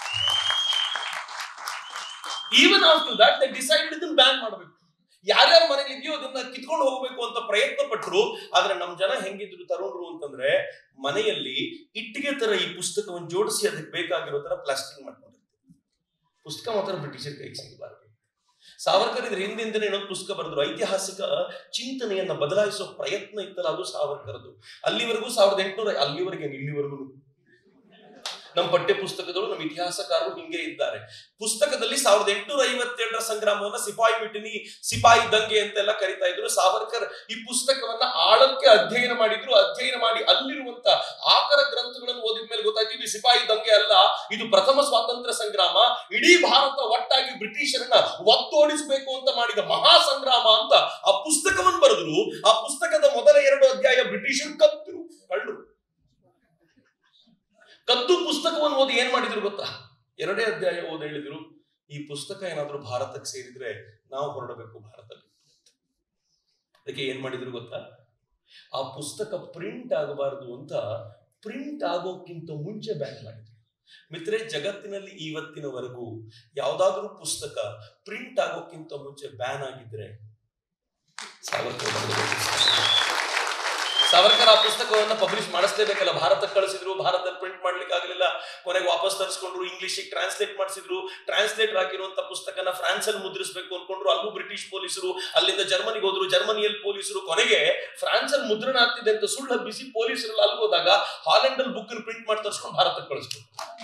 even after that they decide ಇದನ್ನ ಬ್ಯಾನ್ ಮಾಡಬೇಕು ಯಾರ್ಯಾರ ಮನೇಲಿ ಇದೆಯೋ ಅದನ್ನ ಕಿತ್ಕೊಂಡು ಹೋಗ್ಬೇಕು ಅಂತ ಪ್ರಯತ್ನ ಪಟ್ಟರು ಆದ್ರೆ ನಮ್ ಜನ ಹೆಂಗಿದ್ರು ತರುಣರು ಅಂತಂದ್ರೆ ಮನೆಯಲ್ಲಿ ಇಟ್ಟಿಗೆ ತರ ಈ ಪುಸ್ತಕವನ್ನು ಜೋಡಿಸಿ ಅದಕ್ಕೆ ಬೇಕಾಗಿರೋ ತರ ಪ್ಲಾಸ್ಟಿಕ್ ಮಾಡ್ಕೊಂಡಿರ್ತಾರೆ ಪುಸ್ತಕ ಮಾತ್ರ ಬ್ರಿಟಿಷರ್ ಕೈಗೆ ಸಿಗಬಾರದು ಸಾವರ್ಕರ್ ಇದ್ರ ಹಿಂದಿಂದನೇ ಏನೋ ಪುಸ್ತಕ ಬರೆದ್ರು ಐತಿಹಾಸಿಕ ಚಿಂತನೆಯನ್ನ ಬದಲಾಯಿಸೋ ಪ್ರಯತ್ನ ಇತ್ತಲ್ಲ ಅದು ಸಾವರ್ಕರ್ದು ಅಲ್ಲಿವರೆಗೂ ಸಾವಿರದ ಎಂಟುನೂರ ಅಲ್ಲಿವರೆಗೆ ಇಲ್ಲಿವರೆಗೂ ನಮ್ಮ ಪಠ್ಯ ಪುಸ್ತಕದಲ್ಲೂ ನಮ್ಮ ಇತಿಹಾಸಕಾರರು ಹಿಂಗೆ ಇದ್ದಾರೆ ಪುಸ್ತಕದಲ್ಲಿ ಸಾವಿರದ ಎಂಟುನೂರ ಐವತ್ತೇಳರ ಸಂಗ್ರಾಮವನ್ನ ಸಿಪಾಯಿ ಮಿಟಿನಿ ಸಿಪಾಯಿ ದಂಗೆ ಅಂತೆಲ್ಲ ಕರಿತಾ ಇದ್ರು ಸಾವರ್ಕರ್ ಈ ಪುಸ್ತಕವನ್ನ ಆಳಕ್ಕೆ ಅಧ್ಯಯನ ಮಾಡಿದ್ರು ಅಧ್ಯಯನ ಮಾಡಿ ಅಲ್ಲಿರುವಂತ ಆಕರ ಗ್ರಂಥಗಳನ್ನು ಓದಿದ ಮೇಲೆ ಗೊತ್ತಾಯ್ತು ಇದು ಸಿಪಾಯಿ ದಂಗೆ ಅಲ್ಲ ಇದು ಪ್ರಥಮ ಸ್ವಾತಂತ್ರ್ಯ ಸಂಗ್ರಾಮ ಇಡೀ ಭಾರತ ಒಟ್ಟಾಗಿ ಬ್ರಿಟಿಷರನ್ನ ಒತ್ತೋಡಿಸಬೇಕು ಅಂತ ಮಾಡಿದ ಮಹಾ ಸಂಗ್ರಾಮ ಅಂತ ಆ ಪುಸ್ತಕವನ್ನು ಬರೆದ್ರು ಆ ಪುಸ್ತಕದ ಮೊದಲ ಎರಡು ಅಧ್ಯಾಯ ಬ್ರಿಟಿಷರು ಕದ್ರು ಕಳ್ಳರು ಕದ್ದು ಪುಸ್ತಕವನ್ನು ಓದಿ ಏನ್ ಮಾಡಿದ್ರು ಗೊತ್ತಾ ಎರಡೇ ಅಧ್ಯಾಯ ಓದಿ ಹೇಳಿದ್ರು ಈ ಪುಸ್ತಕ ಏನಾದ್ರೂ ಭಾರತಕ್ಕೆ ಸೇರಿದ್ರೆ ನಾವು ಹೊರಡಬೇಕು ಭಾರತದಲ್ಲಿ ಅದಕ್ಕೆ ಏನ್ ಮಾಡಿದ್ರು ಗೊತ್ತಾ ಆ ಪುಸ್ತಕ ಪ್ರಿಂಟ್ ಆಗಬಾರದು ಅಂತ ಪ್ರಿಂಟ್ ಆಗೋಕ್ಕಿಂತ ಮುಂಚೆ ಬ್ಯಾನ್ ಮಾಡಿದ್ರು ಮಿತ್ರೆ ಜಗತ್ತಿನಲ್ಲಿ ಇವತ್ತಿನವರೆಗೂ ಯಾವ್ದಾದ್ರೂ ಪುಸ್ತಕ ಪ್ರಿಂಟ್ ಆಗೋಕ್ಕಿಂತ ಮುಂಚೆ ಬ್ಯಾನ್ ಆಗಿದ್ರೆ ಸಾವರ್ಕರ್ ಬರೆದ ಪುಸ್ತಕ. ಸಾವರ್ಕರ್ ಆ ಪುಸ್ತಕವನ್ನ ಪಬ್ಲಿಷ್ ಮಾಡಿಸ್ಲೇಬೇಕಲ್ಲ ಭಾರತಕ್ಕೆ ಕಳಿಸಿದ್ರು ಭಾರತದಲ್ಲಿ ಪ್ರಿಂಟ್ ಮಾಡ್ಲಿಕ್ಕೆ ಆಗಲಿಲ್ಲ ಕೊನೆಗೆ ವಾಪಸ್ ತರಿಸ್ಕೊಂಡ್ರು ಇಂಗ್ಲಿಷಿಗೆ ಟ್ರಾನ್ಸ್ಲೇಟ್ ಮಾಡಿಸಿದ್ರು ಟ್ರಾನ್ಸ್ಲೇಟ್ ಆಗಿರುವಂತ ಪುಸ್ತಕನ ಫ್ರಾನ್ಸ್ ಅಲ್ಲಿ ಮುದ್ರಿಸಬೇಕು ಅನ್ಕೊಂಡ್ರು ಅಲ್ಲೂ ಬ್ರಿಟಿಷ್ ಪೊಲೀಸರು ಅಲ್ಲಿಂದ ಜರ್ಮನಿಗೆ ಹೋದ್ರು ಜರ್ಮನಿಯಲ್ಲಿ ಪೊಲೀಸರು ಕೊನೆಗೆ ಫ್ರಾನ್ಸ್ ಅಲ್ಲಿ ಮುದ್ರಣ ಆಗ್ತಿದೆ ಅಂತ ಸುಳ್ಳು ಹಬ್ಬಿಸಿ ಪೊಲೀಸರಲ್ಲಿ ಅಲ್ಲಿ ಹೋದಾಗ ಹಾಲೆಂಡ್ ಅಲ್ಲಿ ಬುಕ್ ಪ್ರಿಂಟ್ ಮಾಡಿ ತರಿಸ್ಕೊಂಡು ಭಾರತಕ್ಕೆ ಕಳಿಸ್ತು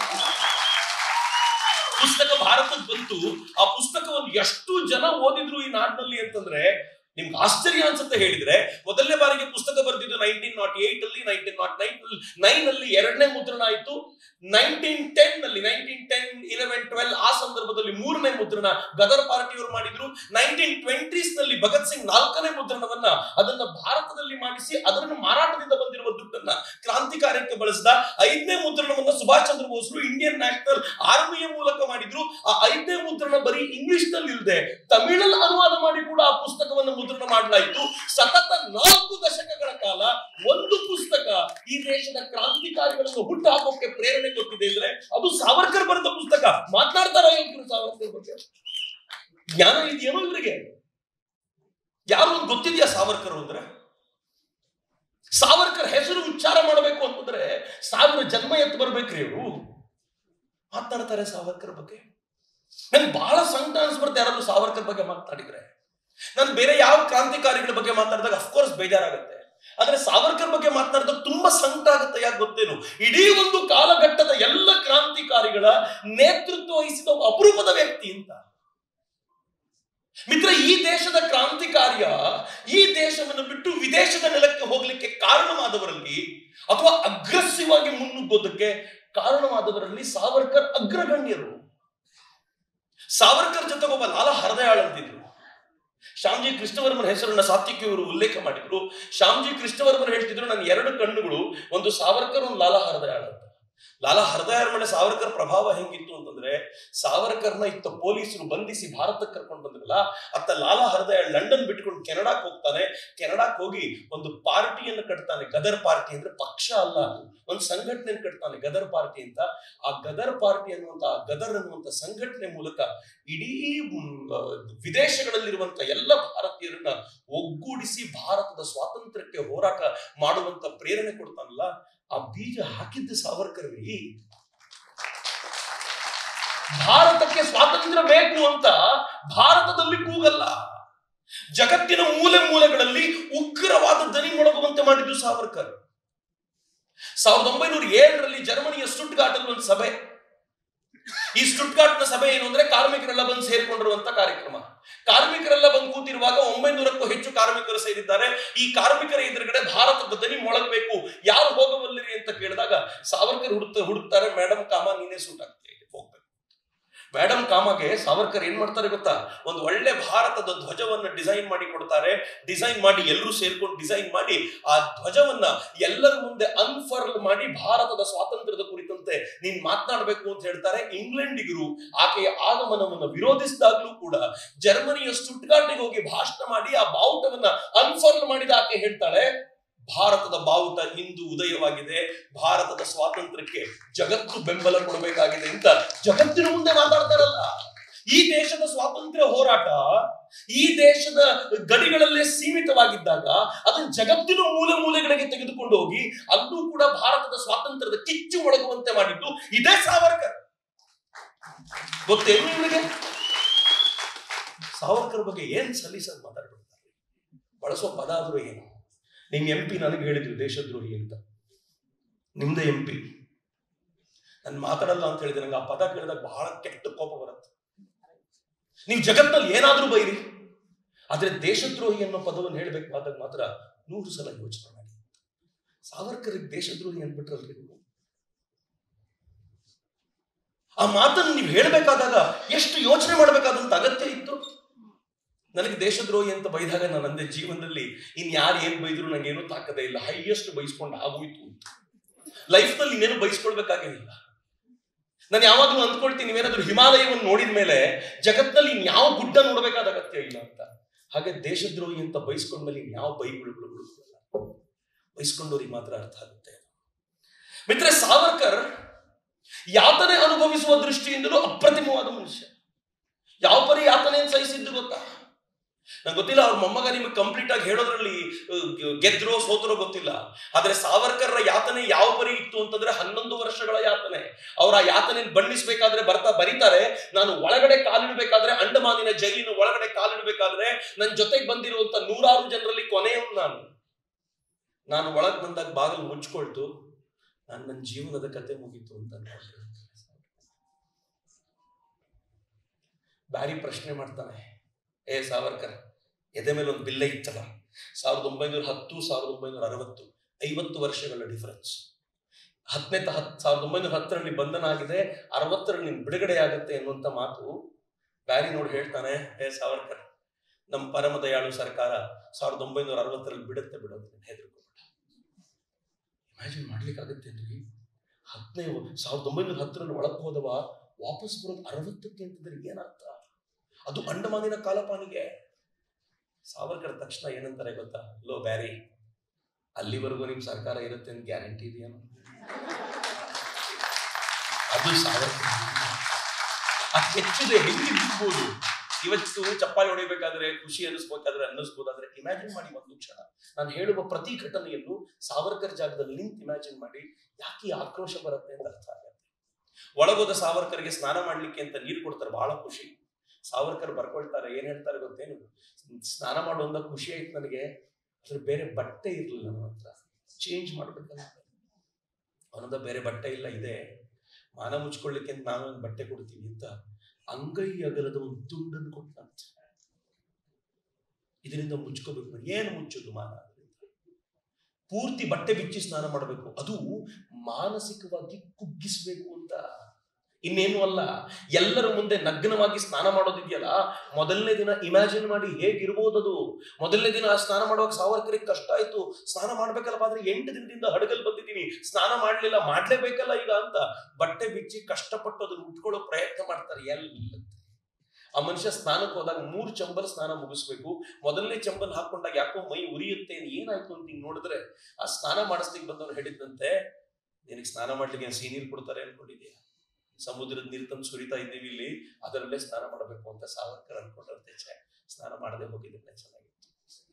ಪುಸ್ತಕ ಭಾರತಕ್ಕೆ ಬಂತು ಆ ಪುಸ್ತಕವನ್ನು ಎಷ್ಟು ಜನ ಓದಿದ್ರು ಈ ನಾಡಿನಲ್ಲಿ ಅಂತಂದ್ರೆ ನಿಮ್ಗೆ ಆಶ್ಚರ್ಯ ಅನ್ಸುತ್ತೆ ಹೇಳಿದ್ರೆ ಮೊದಲನೇ ಬಾರಿಗೆ ಪುಸ್ತಕ ಬರೆದಿದ್ದು ನೈನ್ಟೀನ್ ನಾಟ್ ಏಟ್ ಅಲ್ಲಿ ನೈನ್ಟೀನ್ ನಾಟ್ ನೈನ್ ನೈನ್ ಅಲ್ಲಿ ಎರಡನೇ ಮುದ್ರಣ ಆಯ್ತು ನೈನ್ಟೀನ್ ಟೆನ್ ನಲ್ಲಿ ನೈನ್ಟೀನ್ ಟೆನ್ ಇಲೆವೆನ್ ಟ್ವೆಲ್ ಆ ಸಂದರ್ಭದಲ್ಲಿ ಮೂರನೇ ಮುದ್ರಣ ಗದರ್ ಪಾರ್ಟಿಯವರು ಮಾಡಿದ್ರು ನೈನ್ಟೀನ್ ಟ್ವೆಂಟೀಸ್ ನಲ್ಲಿ ಭಗತ್ ಸಿಂಗ್ ನಾಲ್ಕನೇ ಮುದ್ರಣವನ್ನ ಅದನ್ನ ಭಾರತದಲ್ಲಿ ಮಾಡಿಸಿ ಅದನ್ನು ಮಾರಾಟದಿಂದ ಬಂದಿರುವ ದುಡ್ಡನ್ನ ಕ್ರಾಂತಿಕಾರ್ಯಕ್ಕೆ ಬಳಸಿದ ಐದನೇ ಮುದ್ರಣವನ್ನ ಸುಭಾಷ್ ಚಂದ್ರ ಬೋಸ್ರು ಇಂಡಿಯನ್ ನ್ಯಾಷನಲ್ ಆರ್ಮಿಯ ಮೂಲಕ ಮಾಡಿದ್ರು ಆ ಐದನೇ ಮುದ್ರಣ ಬರೀ ಇಂಗ್ಲಿಷ್ ನಲ್ಲಿ ಇಲ್ಲದೆ ತಮಿಳಲ್ಲಿ ಅನುವಾದ ಮಾಡಿ ಕೂಡ ಆ ಪುಸ್ತಕವನ್ನು ಮುದ್ರಣ ಮಾಡಲಾಯಿತು ಸತತ ನಾಲ್ಕು ದಶಕಗಳ ಕಾಲ ಒಂದು ಪುಸ್ತಕ ಈ ದೇಶದ ಕ್ರಾಂತಿಕಾರಿಗಳನ್ನು ಹುಟ್ಟು ಹಾಕೋಕೆ ಪ್ರೇರಣೆ ಕೊಟ್ಟಿದೆ ಅಂದ್ರೆ ಅದು ಸಾವರ್ಕರ್ ಬರೆದ ಪುಸ್ತಕ ಮಾತನಾಡ್ತಾರ ಇವ್ರು ಸಾವರ್ಕರ್ ಬಗ್ಗೆ ಜ್ಞಾನ ಇದೆಯೇನೋ ಇವರಿಗೆ ಯಾರು ಒಂದ್ ಗೊತ್ತಿದ್ಯಾ ಸಾವರ್ಕರ್ ಅಂದ್ರೆ ಸಾವರ್ಕರ್ ಹೆಸರು ಉಚ್ಚಾರ ಮಾಡಬೇಕು ಅಂತಂದ್ರೆ ಸಾವಿರ ಜನ್ಮ ಎತ್ತು ಬರ್ಬೇಕ್ರಿ ಇವರು ಮಾತನಾಡ್ತಾರೆ ಸಾವರ್ಕರ್ ಬಗ್ಗೆ ನನ್ಗೆ ಬಹಳ ಸಂಕಟ ಅನ್ಸ್ಬರ್ತೆ ಯಾರಾದ್ರೂ ಸಾವರ್ಕರ್ ಬಗ್ಗೆ ಮಾತನಾಡಿದ್ರೆ ನಾನು ಬೇರೆ ಯಾವ ಕ್ರಾಂತಿಕಾರಿಗಳ ಬಗ್ಗೆ ಮಾತಾಡಿದಾಗ ಅಫ್ಕೋರ್ಸ್ ಬೇಜಾರಾಗುತ್ತೆ ಆದ್ರೆ ಸಾವರ್ಕರ್ ಬಗ್ಗೆ ಮಾತನಾಡಿದಾಗ ತುಂಬಾ ಸಂಕಟ ಆಗುತ್ತೆ ಯಾಕೆ ಗೊತ್ತೇನು ಇಡೀ ಒಂದು ಕಾಲಘಟ್ಟದ ಎಲ್ಲ ಕ್ರಾಂತಿಕಾರಿಗಳ ನೇತೃತ್ವ ವಹಿಸಿದ ಒಬ್ಬ ಅಪರೂಪದ ವ್ಯಕ್ತಿ ಅಂತ ಮಿತ್ರ ಈ ದೇಶದ ಕ್ರಾಂತಿಕಾರ್ಯ ಈ ದೇಶವನ್ನು ಬಿಟ್ಟು ವಿದೇಶದ ನೆಲಕ್ಕೆ ಹೋಗ್ಲಿಕ್ಕೆ ಕಾರಣವಾದವರಲ್ಲಿ ಅಥವಾ ಅಗ್ರೆಸಿವ್ ಆಗಿ ಮುನ್ನುಗ್ಗೋದಕ್ಕೆ ಕಾರಣವಾದವರಲ್ಲಿ ಸಾವರ್ಕರ್ ಅಗ್ರಗಣ್ಯರು ಸಾವರ್ಕರ್ ಜೊತೆಗೆ ಒಬ್ಬ ಲಾಲ ಹರದಯಾಳ್ ಅಂತಿದ್ರು ಶ್ಯಾಮ್ಜಿ ಕೃಷ್ಣವರ್ಮನ ಹೆಸರನ್ನ ಸಾತ್ವಿಕಿಯವರು ಉಲ್ಲೇಖ ಮಾಡಿದ್ರು ಶ್ಯಾಮ್ಜಿ ಕೃಷ್ಣವರ್ಮನ್ ಹೇಳ್ತಿದ್ರು ನನ್ನ ಎರಡು ಕಣ್ಣುಗಳು ಒಂದು ಸಾವರ್ಕರ್ ಒಂದು ಲಾಲಾ ಹರದಯಾಳ್ ಅಂತ ಲಾಲಾ ಹರದಯಾಳ್ ಮೇಲೆ ಸಾವರ್ಕರ್ ಪ್ರಭಾವ ಹೆಂಗಿತ್ತು ಅಂತಂದ್ರೆ ಸಾವರ್ಕರ್ನ ಇತ್ತ ಪೊಲೀಸರು ಬಂಧಿಸಿ ಭಾರತಕ್ಕೆ ಕರ್ಕೊಂಡು ಬಂದ್ರಲ್ಲ ಅತ್ತ ಲಾಲಾ ಹರದಯಾಳ್ ಲಂಡನ್ ಬಿಟ್ಕೊಂಡು ಕೆನಡಾಕ್ ಹೋಗ್ತಾನೆ ಕೆನಡಾಕ್ ಹೋಗಿ ಒಂದು ಪಾರ್ಟಿಯನ್ನು ಕಟ್ತಾನೆ ಗದರ್ ಪಾರ್ಟಿ ಅಂದ್ರೆ ಪಕ್ಷ ಅಲ್ಲ ಅದು ಒಂದು ಸಂಘಟನೆ ಕಟ್ತಾನೆ ಗದರ್ ಪಾರ್ಟಿ ಅಂತ ಆ ಗದರ್ ಪಾರ್ಟಿ ಅನ್ನುವಂತ ಆ ಗದರ್ ಅನ್ನುವಂತ ಸಂಘಟನೆ ಮೂಲಕ ಇಡೀ ಮ್, ಆ, ವಿದೇಶಗಳಲ್ಲಿರುವಂತ ಎಲ್ಲ ಭಾರತೀಯರನ್ನ ಒಗ್ಗೂಡಿಸಿ ಭಾರತದ ಸ್ವಾತಂತ್ರ್ಯಕ್ಕೆ ಹೋರಾಟ ಮಾಡುವಂತ ಪ್ರೇರಣೆ ಕೊಡ್ತಾನಲ್ಲ ಆ ಬೀಜ ಹಾಕಿದ್ದ ಸಾವರ್ಕರ್ ರೀ ಭಾರತಕ್ಕೆ ಸ್ವಾತಂತ್ರ್ಯ ಬೇಕು ಅಂತ ಭಾರತದಲ್ಲಿ ಕೂಗಲ್ಲ ಜಗತ್ತಿನ ಮೂಲೆ ಮೂಲೆಗಳಲ್ಲಿ ಉಗ್ರವಾದ ದನಿ ಮೊಳಗುವಂತೆ ಮಾಡಿದ್ದು ಸಾವರ್ಕರ್ ಸಾವಿರದ ಒಂಬೈನೂರ ಏಳರಲ್ಲಿ ಜರ್ಮನಿಯ ಸ್ಟುಟ್ಗಾಟಲ್ಲಿ ಒಂದು ಸಭೆ ಈ ಸ್ಟುಟ್ಗಾಟ್ನ ಸಭೆ ಏನು ಅಂದ್ರೆ ಕಾರ್ಮಿಕರೆಲ್ಲ ಬಂದು ಸೇರ್ಕೊಂಡಿರುವಂತ ಕಾರ್ಯಕ್ರಮ ಕಾರ್ಮಿಕರೆಲ್ಲ ಬಂದು ಕೂತಿರುವಾಗ ಒಂಬೈನೂರಕ್ಕೂ ಹೆಚ್ಚು ಕಾರ್ಮಿಕರು ಸೇರಿದ್ದಾರೆ ಈ ಕಾರ್ಮಿಕರ ಎದುರುಗಡೆ ಭಾರತದ ದನಿ ಮೊಳಗಬೇಕು ಯಾರು ಹೋಗಬಲ್ಲಿರಿ ಅಂತ ಕೇಳಿದಾಗ ಸಾವರ್ಕರ್ ಹುಡುಕ್ತ ಹುಡುಕ್ತಾರೆ ಮೇಡಮ್ ಕಾಮ ನೀನೇ ಸೂಟ್ ಆಗ್ತೀಯ ಹೋಗ್ಬೇಕು ಮೇಡಮ್ ಕಾಮಗೆ ಸಾವರ್ಕರ್ ಏನ್ ಮಾಡ್ತಾರೆ ಗೊತ್ತಾ ಒಂದು ಒಳ್ಳೆ ಭಾರತದ ಧ್ವಜವನ್ನ ಡಿಸೈನ್ ಮಾಡಿ ಕೊಡ್ತಾರೆ ಡಿಸೈನ್ ಮಾಡಿ ಎಲ್ಲರೂ ಸೇರ್ಕೊಂಡು ಡಿಸೈನ್ ಮಾಡಿ ಆ ಧ್ವಜವನ್ನ ಎಲ್ಲರ ಮುಂದೆ ಅನ್ಫರ್ಲ್ ಮಾಡಿ ಭಾರತದ ಸ್ವಾತಂತ್ರ್ಯದ ಕುರಿತಂತೆ ನೀನ್ ಮಾತನಾಡಬೇಕು ಅಂತ ಹೇಳ್ತಾರೆ ಇಂಗ್ಲೆಂಡಿಗರು ಆಕೆಯ ಆಗಮನವನ್ನು ವಿರೋಧಿಸಿದಾಗ್ಲೂ ಕೂಡ ಜರ್ಮನಿಯ ಸ್ಟುಟ್ಗಾರ್ಟಿಗೆ ಹೋಗಿ ಭಾಷಣ ಮಾಡಿ ಆ ಬಾವುಟವನ್ನ ಅನ್ಫರ್ಲ್ ಮಾಡಿದ ಆಕೆ ಹೇಳ್ತಾಳೆ ಭಾರತದ ಬಾವುಟ ಇಂದು ಉದಯವಾಗಿದೆ ಭಾರತದ ಸ್ವಾತಂತ್ರ್ಯಕ್ಕೆ ಜಗತ್ತು ಬೆಂಬಲ ಕೊಡಬೇಕಾಗಿದೆ ಅಂತ ಜಗತ್ತಿನ ಮುಂದೆ ಮಾತಾಡ್ತಾರಲ್ಲ ಈ ದೇಶದ ಸ್ವಾತಂತ್ರ್ಯ ಹೋರಾಟ ಈ ದೇಶದ ಗಡಿಗಳಲ್ಲೇ ಸೀಮಿತವಾಗಿದ್ದಾಗ ಅದನ್ನು ಜಗತ್ತಿನ ಮೂಲೆ ಮೂಲೆಗಳಿಗೆ ತೆಗೆದುಕೊಂಡು ಹೋಗಿ ಅಲ್ಲೂ ಕೂಡ ಭಾರತದ ಸ್ವಾತಂತ್ರ್ಯದ ಕಿಚ್ಚು ಮೊಳಗುವಂತೆ ಮಾಡಿದ್ದು ಇದೇ ಸಾವರ್ಕರ್ ಗೊತ್ತೇನು ನಿಮಗೆ ಸಾವರ್ಕರ್ ಬಗ್ಗೆ ಏನ್ ಸಲೀಸಾಗಿ ಮಾತಾಡ್ಬಿಡ್ತಾರೆ ಬಳಸೋ ಪದ ಆದ್ರೂ ಏನು ನಿಮ್ ಎಂ ಪಿ ನನಗೆ ಹೇಳಿದ್ರು ದೇಶದ್ರೋಹಿ ಅಂತ ನಿಮ್ದೇ ಎಂ ಪಿ ನಾನು ಮಾತಾಡಲ್ಲ ಅಂತ ಹೇಳಿದ್ರೆ ನಂಗೆ ಆ ಪದ ಕೇಳಿದಾಗ ಬಹಳ ಕೆಟ್ಟ ಕೋಪ ಬರುತ್ತೆ ನೀವು ಜಗತ್ತಲ್ಲಿ ಏನಾದ್ರೂ ಬೈರಿ ಆದ್ರೆ ದೇಶದ್ರೋಹಿ ಅನ್ನೋ ಪದವನ್ನು ಹೇಳಬೇಕಾದಾಗ ಮಾತ್ರ ನೂರು ಸಲ ಯೋಚನೆ ಮಾಡಿ ಸಾವರ್ಕರಿಗೆ ದೇಶದ್ರೋಹಿ ಅಂದ್ಬಿಟ್ರಲ್ರಿ ನೀವು ಆ ಮಾತನ್ನು ನೀವು ಹೇಳಬೇಕಾದಾಗ ಎಷ್ಟು ಯೋಚನೆ ಮಾಡಬೇಕಾದಂತ ಅಗತ್ಯ ಇತ್ತು ನನಗೆ ದೇಶದ್ರೋಹಿ ಅಂತ ಬೈದಾಗ ನಾನು ಅಂದೆ ಜೀವನದಲ್ಲಿ ಇನ್ ಯಾರು ಏನ್ ಬೈದ್ರು ನಂಗೇನು ತಾಕದೇ ಇಲ್ಲ ಹೈಯೆಸ್ಟ್ ಬೈಸ್ಕೊಂಡು ಆಗೋಯ್ತು ಲೈಫ್ ನಲ್ಲಿ ಇನ್ನೇನು ಬೈಸ್ಕೊಳ್ಬೇಕಾಗಿಲ್ಲ ನಾನು ಯಾವಾಗಲೂ ಅಂದ್ಕೊಳ್ತೀನಿ ನೀವೇನಾದ್ರೂ ಹಿಮಾಲಯವನ್ನು ನೋಡಿದ ಮೇಲೆ ಜಗತ್ನಲ್ಲಿ ಇನ್ಯಾವ ಗುಡ್ಡ ನೋಡಬೇಕಾದ ಅಗತ್ಯ ಇಲ್ಲ ಅಂತ ಹಾಗೆ ದೇಶದ್ರೋಹಿ ಅಂತ ಬೈಸ್ಕೊಂಡ್ಮೇಲೆ ಇನ್ಯಾವ ಬೈಗಳು ಹುಡುಕಲ್ಲ ಬೈಸ್ಕೊಂಡವ್ರಿಗೆ ಮಾತ್ರ ಅರ್ಥ ಆಗುತ್ತೆ ಮಿತ್ರ ಸಾವರ್ಕರ್ ಯಾತನೆ ಅನುಭವಿಸುವ ದೃಷ್ಟಿಯಿಂದಲೂ ಅಪ್ರತಿಮವಾದ ಮನುಷ್ಯ ಯಾವ ಪರಿ ಯಾತನೆಯನ್ನು ಸಹಿಸಿದ್ದು ಗೊತ್ತಾ ನಂಗೆ ಗೊತ್ತಿಲ್ಲ ಅವ್ರ ಮೊಮ್ಮಗ ನಿಮಗೆ ಕಂಪ್ಲೀಟ್ ಆಗಿ ಹೇಳೋದ್ರಲ್ಲಿ ಅಹ್, ಗೆದ್ರೋ ಸೋತರೋ ಗೊತ್ತಿಲ್ಲ ಆದ್ರೆ ಸಾವರ್ಕರ್ರ ಯಾತನೆ ಯಾವ ಪರಿ ಇತ್ತು ಅಂತಂದ್ರೆ ಹನ್ನೊಂದು ವರ್ಷಗಳ ಯಾತನೆ ಅವ್ರ ಆ ಯಾತನೆ ಬಣ್ಣಿಸ್ಬೇಕಾದ್ರೆ ಬರ್ತಾ ಬರೀತಾರೆ ನಾನು ಒಳಗಡೆ ಕಾಲಿಡಬೇಕಾದ್ರೆ ಅಂಡಮಾನಿನ ಜೈಲಿನ ಒಳಗಡೆ ಕಾಲಿಡಬೇಕಾದ್ರೆ ನನ್ನ ಜೊತೆಗೆ ಬಂದಿರುವಂತ ನೂರಾರು ಜನರಲ್ಲಿ ಕೊನೆಯವನು ನಾನು ನಾನು ಒಳಗ್ ಬಂದಾಗ ಬಾಗಿಲು ಮುಚ್ಕೊಳ್ತು ನಾನು ನನ್ನ ಜೀವನದ ಕತೆ ಮುಗೀತು ಅಂತ ಅನ್ಕೊಂಡೆ. ಬ್ಯಾರಿ ಪ್ರಶ್ನೆ ಮಾಡ್ತಾನೆ ಏ ಸಾವರ್ಕರ್ ಎದೆ ಮೇಲೆ ಒಂದು ಬಿಲ್ಲ ಇತ್ತಲ್ಲ ಸಾವಿರದ ಒಂಬೈನೂರ ಹತ್ತು ಸಾವಿರದ ಒಂಬೈನೂರ ಅರವತ್ತು ಐವತ್ತು ವರ್ಷಗಳ ಡಿಫರೆನ್ಸ್ ಹತ್ತನೇ ತ ಹತ್ ಸಾವಿರದ ಒಂಬೈನೂರ ಹತ್ತರಲ್ಲಿ ಬಂಧನ ಆಗಿದೆ ಅರವತ್ತರಲ್ಲಿ ನಿನ್ ಬಿಡುಗಡೆ ಆಗುತ್ತೆ ಅನ್ನುವಂತ ಮಾತು ಬ್ಯಾರಿ ನೋಡಿ ಹೇಳ್ತಾನೆ ಏ ಸಾವರ್ಕರ್ ನಮ್ಮ ಪರಮ ದಯಾಳು ಸರ್ಕಾರ ಸಾವಿರದ ಒಂಬೈನೂರ ಅರವತ್ತರಲ್ಲಿ ಬಿಡುತ್ತೆ ಬಿಡೋದು ಹೆದರ್ಕೋಬೇಡ ಇಮ್ಯಾಜಿನ್ ಮಾಡ್ಲಿಕ್ಕಾಗತ್ತೇನ್ರಿ ಹತ್ತನೇ ಸಾವಿರದ ಒಂಬೈನೂರ ಹತ್ತರಲ್ಲಿ ಒಳಗೆ ಹೋದವ ವಾಪಸ್ ಬರೋದು ಅರವತ್ತಕ್ಕೆ ಅಂತಂದ್ರೆ ಏನರ್ಥ ಅದು ಅಂಡಮಾನಿನ ಕಾಲಪಾನಿಗೆ ಸಾವರ್ಕರ್ ತಕ್ಷಣ ಏನಂತಾರೆ ಗೊತ್ತಾ ಲೋ ಬ್ಯಾರಿ ಅಲ್ಲಿವರೆಗೂ ನಿಮ್ ಸರ್ಕಾರ ಇರುತ್ತೆ ಅಂತ ಗ್ಯಾರಂಟಿ ಇದೆಯೇನು ಅದು ಸಾವರ್ಕರ್ ಆ ಕೆಚ್ಚದೆ ಹೆಂಗೆ ಬಿಡ್ಬೋದು ಇವತ್ತು ಚಪ್ಪಾಳಿ ಹೊಡಿಬೇಕಾದ್ರೆ ಖುಷಿ ಅನ್ನಿಸ್ಬೇಕಾದ್ರೆ ಅನ್ನಿಸ್ಬೋದಾದ್ರೆ ಇಮ್ಯಾಜಿನ್ ಮಾಡಿ ಒಂದು ಕ್ಷಣ ನಾನು ಹೇಳುವ ಪ್ರತಿ ಘಟನೆಯಲ್ಲೂ ಸಾವರ್ಕರ್ ಜಾಗದಲ್ಲಿ ನಿಂತು ಇಮ್ಯಾಜಿನ್ ಮಾಡಿ ಯಾಕೆ ಈ ಆಕ್ರೋಶ ಬರುತ್ತೆ ಅಂತ ಅರ್ಥ ಆಗುತ್ತೆ ಒಳಗೋದ ಸಾವರ್ಕರ್ಗೆ ಸ್ನಾನ ಮಾಡ್ಲಿಕ್ಕೆ ಅಂತ ನೀರು ಕೊಡ್ತಾರೆ ಬಹಳ ಖುಷಿ ಸಾವರ್ಕರ್ ಬರ್ಕೊಳ್ತಾರೆ ಏನ್ ಹೇಳ್ತಾರೆ ಗೊತ್ತೇನು ಸ್ನಾನ ಮಾಡುವಂತ ಖುಷಿ ಆಯ್ತು ನನಗೆ ಅದ್ರ ಬೇರೆ ಬಟ್ಟೆ ಇರ್ಲಿಲ್ಲ ನನ್ನ ಹತ್ರ ಚೇಂಜ್ ಮಾಡ್ಬೇಕಲ್ಲ ಅವನದ ಬೇರೆ ಬಟ್ಟೆ ಇಲ್ಲ ಇದೆ ಮಾನ ಮುಚ್ಕೊಳ್ಳಿಕ್ಕೆ ಅಂತ ನಾನು ಒಂದು ಬಟ್ಟೆ ಕೊಡ್ತೀವಿ ಅಂತ ಅಂಗೈ ಅಗಲದ ಒಂದು ತುಂಡನ್ನು ಕೊಟ್ಟಂತೆ ಇದರಿಂದ ಮುಚ್ಕೋಬೇಕು ಏನು ಮುಚ್ಚೋದು ಮಾನ ಪೂರ್ತಿ ಬಟ್ಟೆ ಬಿಚ್ಚಿ ಸ್ನಾನ ಮಾಡಬೇಕು ಅದು ಮಾನಸಿಕವಾಗಿ ಕುಗ್ಗಿಸ್ಬೇಕು ಅಂತ ಇನ್ನೇನು ಅಲ್ಲ ಎಲ್ಲರ ಮುಂದೆ ನಗ್ನವಾಗಿ ಸ್ನಾನ ಮಾಡೋದಿದೆಯಲ್ಲ ಮೊದಲನೇ ದಿನ ಇಮ್ಯಾಜಿನ್ ಮಾಡಿ ಹೇಗಿರ್ಬೋದದು ಮೊದಲನೇ ದಿನ ಆ ಸ್ನಾನ ಮಾಡುವಾಗ ಸಾವರ್ಕರಿಗೆ ಕಷ್ಟ ಆಯ್ತು ಸ್ನಾನ ಮಾಡ್ಬೇಕಲ್ಲಪ್ಪ ಆದ್ರೆ ಎಂಟು ದಿನದಿಂದ ಹಡಗಲ್ ಬಂದಿದ್ದೀನಿ ಸ್ನಾನ ಮಾಡ್ಲಿಲ್ಲ ಮಾಡ್ಲೇಬೇಕಲ್ಲ ಈಗ ಅಂತ ಬಟ್ಟೆ ಬಿಚ್ಚಿ ಕಷ್ಟಪಟ್ಟು ಅದನ್ನ ಉಟ್ಕೊಳ್ಳೋ ಪ್ರಯತ್ನ ಮಾಡ್ತಾರೆ ಎಲ್ಲ ಆ ಮನುಷ್ಯ ಸ್ನಾನಕ್ಕೆ ಹೋದಾಗ ಮೂರು ಚಂಬಲ್ ಸ್ನಾನ ಮುಗಿಸ್ಬೇಕು ಮೊದಲನೇ ಚಂಬಲ್ ಹಾಕೊಂಡಾಗ ಯಾಕೋ ಮೈ ಉರಿಯುತ್ತೆ ಏನಾಯ್ತು ಅಂತ ಹಿಂಗ್ ನೋಡಿದ್ರೆ ಆ ಸ್ನಾನ ಮಾಡಿಸ್ಲಿಕ್ಕೆ ಬಂದವ್ರು ಹೇಳಿದಂತೆ ನಿನಗೆ ಸ್ನಾನ ಮಾಡ್ಲಿಕ್ಕೆ ಏನ್ ಸಿಹಿ ನೀರು ಕೊಡ್ತಾರೆ ಅನ್ಕೊಂಡಿದ್ಯಾ ಸಮುದ್ರದ ನೀರು ತಂದು ಸುರಿತಾ ಇದ್ದೀವಿ ಇಲ್ಲಿ ಅದರಲ್ಲೇ ಸ್ನಾನ ಮಾಡಬೇಕು ಅಂತ ಸಾವರ್ಕರ್ ಅನ್ಕೊಂಡ್ರಂತೆ ಛೆ, ಸ್ನಾನ ಮಾಡದೆ ಹೋಗಿದ್ರೆ ಚೆನ್ನಾಗಿತ್ತು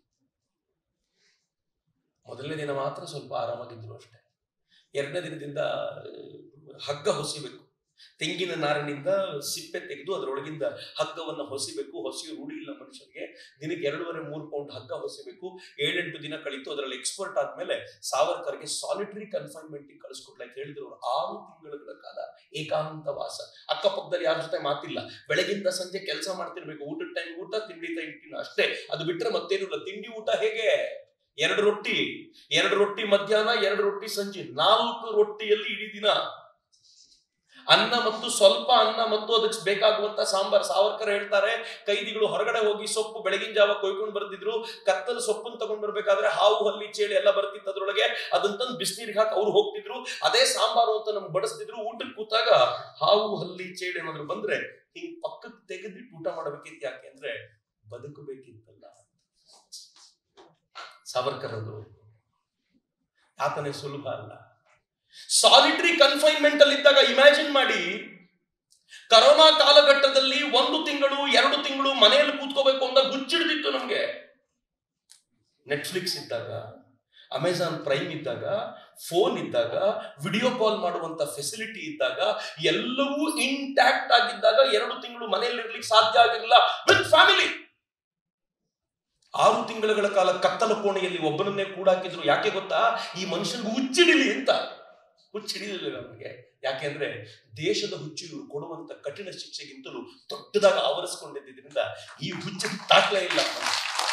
ಮೊದಲನೇ ದಿನ ಮಾತ್ರ ಸ್ವಲ್ಪ ಆರಾಮಾಗಿದ್ರು ಅಷ್ಟೇ ಎರಡನೇ ದಿನದಿಂದ ಆ, ಹಗ್ಗ ಹೊಸಿಬೇಕು ತೆಂಗಿನ ನಾರಿನಿಂದ ಸಿಪ್ಪೆ ತೆಗೆದು ಅದರೊಳಗಿಂದ ಹಗ್ಗವನ್ನ ಹೊಸಿಬೇಕು ಹೊಸಿ ರೂಢಿ ಇಲ್ಲ ಮನುಷ್ಯನಿಗೆ ದಿನಕ್ಕೆ ಎರಡೂವರೆ ಮೂರು ಪೌಂಡ್ ಹಗ್ಗ ಹೊಸಿಬೇಕು ಏಳೆಂಟು ದಿನ ಕಳಿತು ಅದರಲ್ಲಿ ಎಕ್ಸ್ಪರ್ಟ್ ಆದ್ಮೇಲೆ ಸಾವರ್ಕರ್ಗೆ ಸಾಲಿಟರಿ ಕನ್ಫೈನ್ಮೆಂಟ್ ಕಳಿಸ್ಕೊಡ್ಲಕ್ಕೆ ಹೇಳಿದ್ರು ಅವ್ರು ಆರು ತಿಂಗಳ ಕಾಲ ಏಕಾಂತ ವಾಸ ಅಕ್ಕಪಕ್ಕದಲ್ಲಿ ಯಾರ ಜೊತೆ ಮಾತಿಲ್ಲ ಬೆಳಗಿಂದ ಸಂಜೆ ಕೆಲಸ ಮಾಡ್ತಿರ್ಬೇಕು ಊಟದ ಟೈಮ್ ಊಟ ತಿಂಡಿ ಟೈಮ್ ತಿನ್ನ ಅಷ್ಟೇ ಅದು ಬಿಟ್ರೆ ಮತ್ತೇನು ಇಲ್ಲ ತಿಂಡಿ ಊಟ ಹೇಗೆ ಎರಡು ರೊಟ್ಟಿ ಎರಡು ರೊಟ್ಟಿ ಮಧ್ಯಾಹ್ನ ಎರಡು ರೊಟ್ಟಿ ಸಂಜೆ ನಾಲ್ಕು ರೊಟ್ಟಿಯಲ್ಲಿ ಇಡೀ ದಿನ ಅನ್ನ ಮತ್ತು ಸ್ವಲ್ಪ ಅನ್ನ ಮತ್ತು ಅದಕ್ಕೆ ಬೇಕಾಗುವಂತ ಸಾಂಬಾರ್ ಸಾವರ್ಕರ್ ಹೇಳ್ತಾರೆ ಕೈದಿಗಳು ಹೊರಗಡೆ ಹೋಗಿ ಸೊಪ್ಪು ಬೆಳಗಿನ ಜಾವ ಕೊಯ್ಕೊಂಡು ಬರ್ತಿದ್ರು ಕತ್ತಲು ಸೊಪ್ಪನ್ನು ತಗೊಂಡ್ ಬರ್ಬೇಕಾದ್ರೆ ಹಾವು ಹಲ್ಲಿ ಚೇಳಿ ಎಲ್ಲ ಬರ್ತಿತ್ತು ಅದ್ರೊಳಗೆ ಅದನ್ನ ತಂದು ಬಿಸಿನೀರಿಗೆ ಹಾಕಿ ಅವ್ರು ಹೋಗ್ತಿದ್ರು ಅದೇ ಸಾಂಬಾರು ಅಂತ ನಮ್ಗೆ ಬಡಿಸ್ತಿದ್ರು ಊಟಕ್ಕೆ ಕೂತಾಗ ಹಾವು ಹಲ್ಲಿ ಚೇಳಿ ಏನಾದ್ರು ಬಂದ್ರೆ ಹಿಂಗ್ ಪಕ್ಕಕ್ಕೆ ತೆಗೆದಿಟ್ಟು ಊಟ ಮಾಡಬೇಕಿತ್ತು ಯಾಕೆ ಅಂದ್ರೆ ಬದುಕಬೇಕಿತ್ತಲ್ಲ ಸಾವರ್ಕರ್ ಅದು ಆತನೇ ಸುಲಭ ಅಲ್ಲ ಸಾಲಿಟರಿ ಕನ್ಫೈನ್ಮೆಂಟ್ ಅಲ್ಲಿ ಇದ್ದಾಗ ಇಮ್ಯಾಜಿನ್ ಮಾಡಿ ಕರೋನಾ ಕಾಲಘಟ್ಟದಲ್ಲಿ ಒಂದು ತಿಂಗಳು ಎರಡು ತಿಂಗಳು ಮನೆಯಲ್ಲಿ ಕೂತ್ಕೋಬೇಕು ಅಂತ ಹುಚ್ಚಿಡ್ದಿತ್ತು ನಮ್ಗೆ ನೆಟ್ಫ್ಲಿಕ್ಸ್ ಇದ್ದಾಗ ಅಮೆಜಾನ್ ಪ್ರೈಮ್ ಇದ್ದಾಗ ಫೋನ್ ಇದ್ದಾಗ ವಿಡಿಯೋ ಕಾಲ್ ಮಾಡುವಂತ ಫೆಸಿಲಿಟಿ ಇದ್ದಾಗ ಎಲ್ಲವೂ ಇಂಟ್ಯಾಕ್ಟ್ ಆಗಿದ್ದಾಗ ಎರಡು ತಿಂಗಳು ಮನೆಯಲ್ಲಿ ಇರ್ಲಿಕ್ಕೆ ಸಾಧ್ಯ ಆಗಿರಲಿಲ್ಲ ವಿತ್ ಫ್ಯಾಮಿಲಿ ಆರು ತಿಂಗಳುಗಳ ಕಾಲ ಕತ್ತಲ ಕೋಣೆಯಲ್ಲಿ ಒಬ್ಬನನ್ನೇ ಕೂಡಾಕಿದ್ರು ಯಾಕೆ ಗೊತ್ತಾ ಈ ಮನುಷ್ಯನಿಗೆ ಹುಚ್ಚಿಡಿಲಿ ಅಂತ ಹುಚ್ಚಿಡಿಲಿಲ್ಲ ನಮಗೆ ಯಾಕೆಂದ್ರೆ ದೇಶದ ಹುಚ್ಚು ಇವರು ಕೊಡುವಂತ ಕಠಿಣ ಶಿಕ್ಷೆಗಿಂತಲೂ ದೊಡ್ಡದಾಗಿ ಆವರಿಸಿಕೊಂಡಿದ್ದರಿಂದ ಈ ಹುಚ್ಚು ತಾಕ್ಲೇ ಇಲ್ಲ ಮನುಷ್ಯ.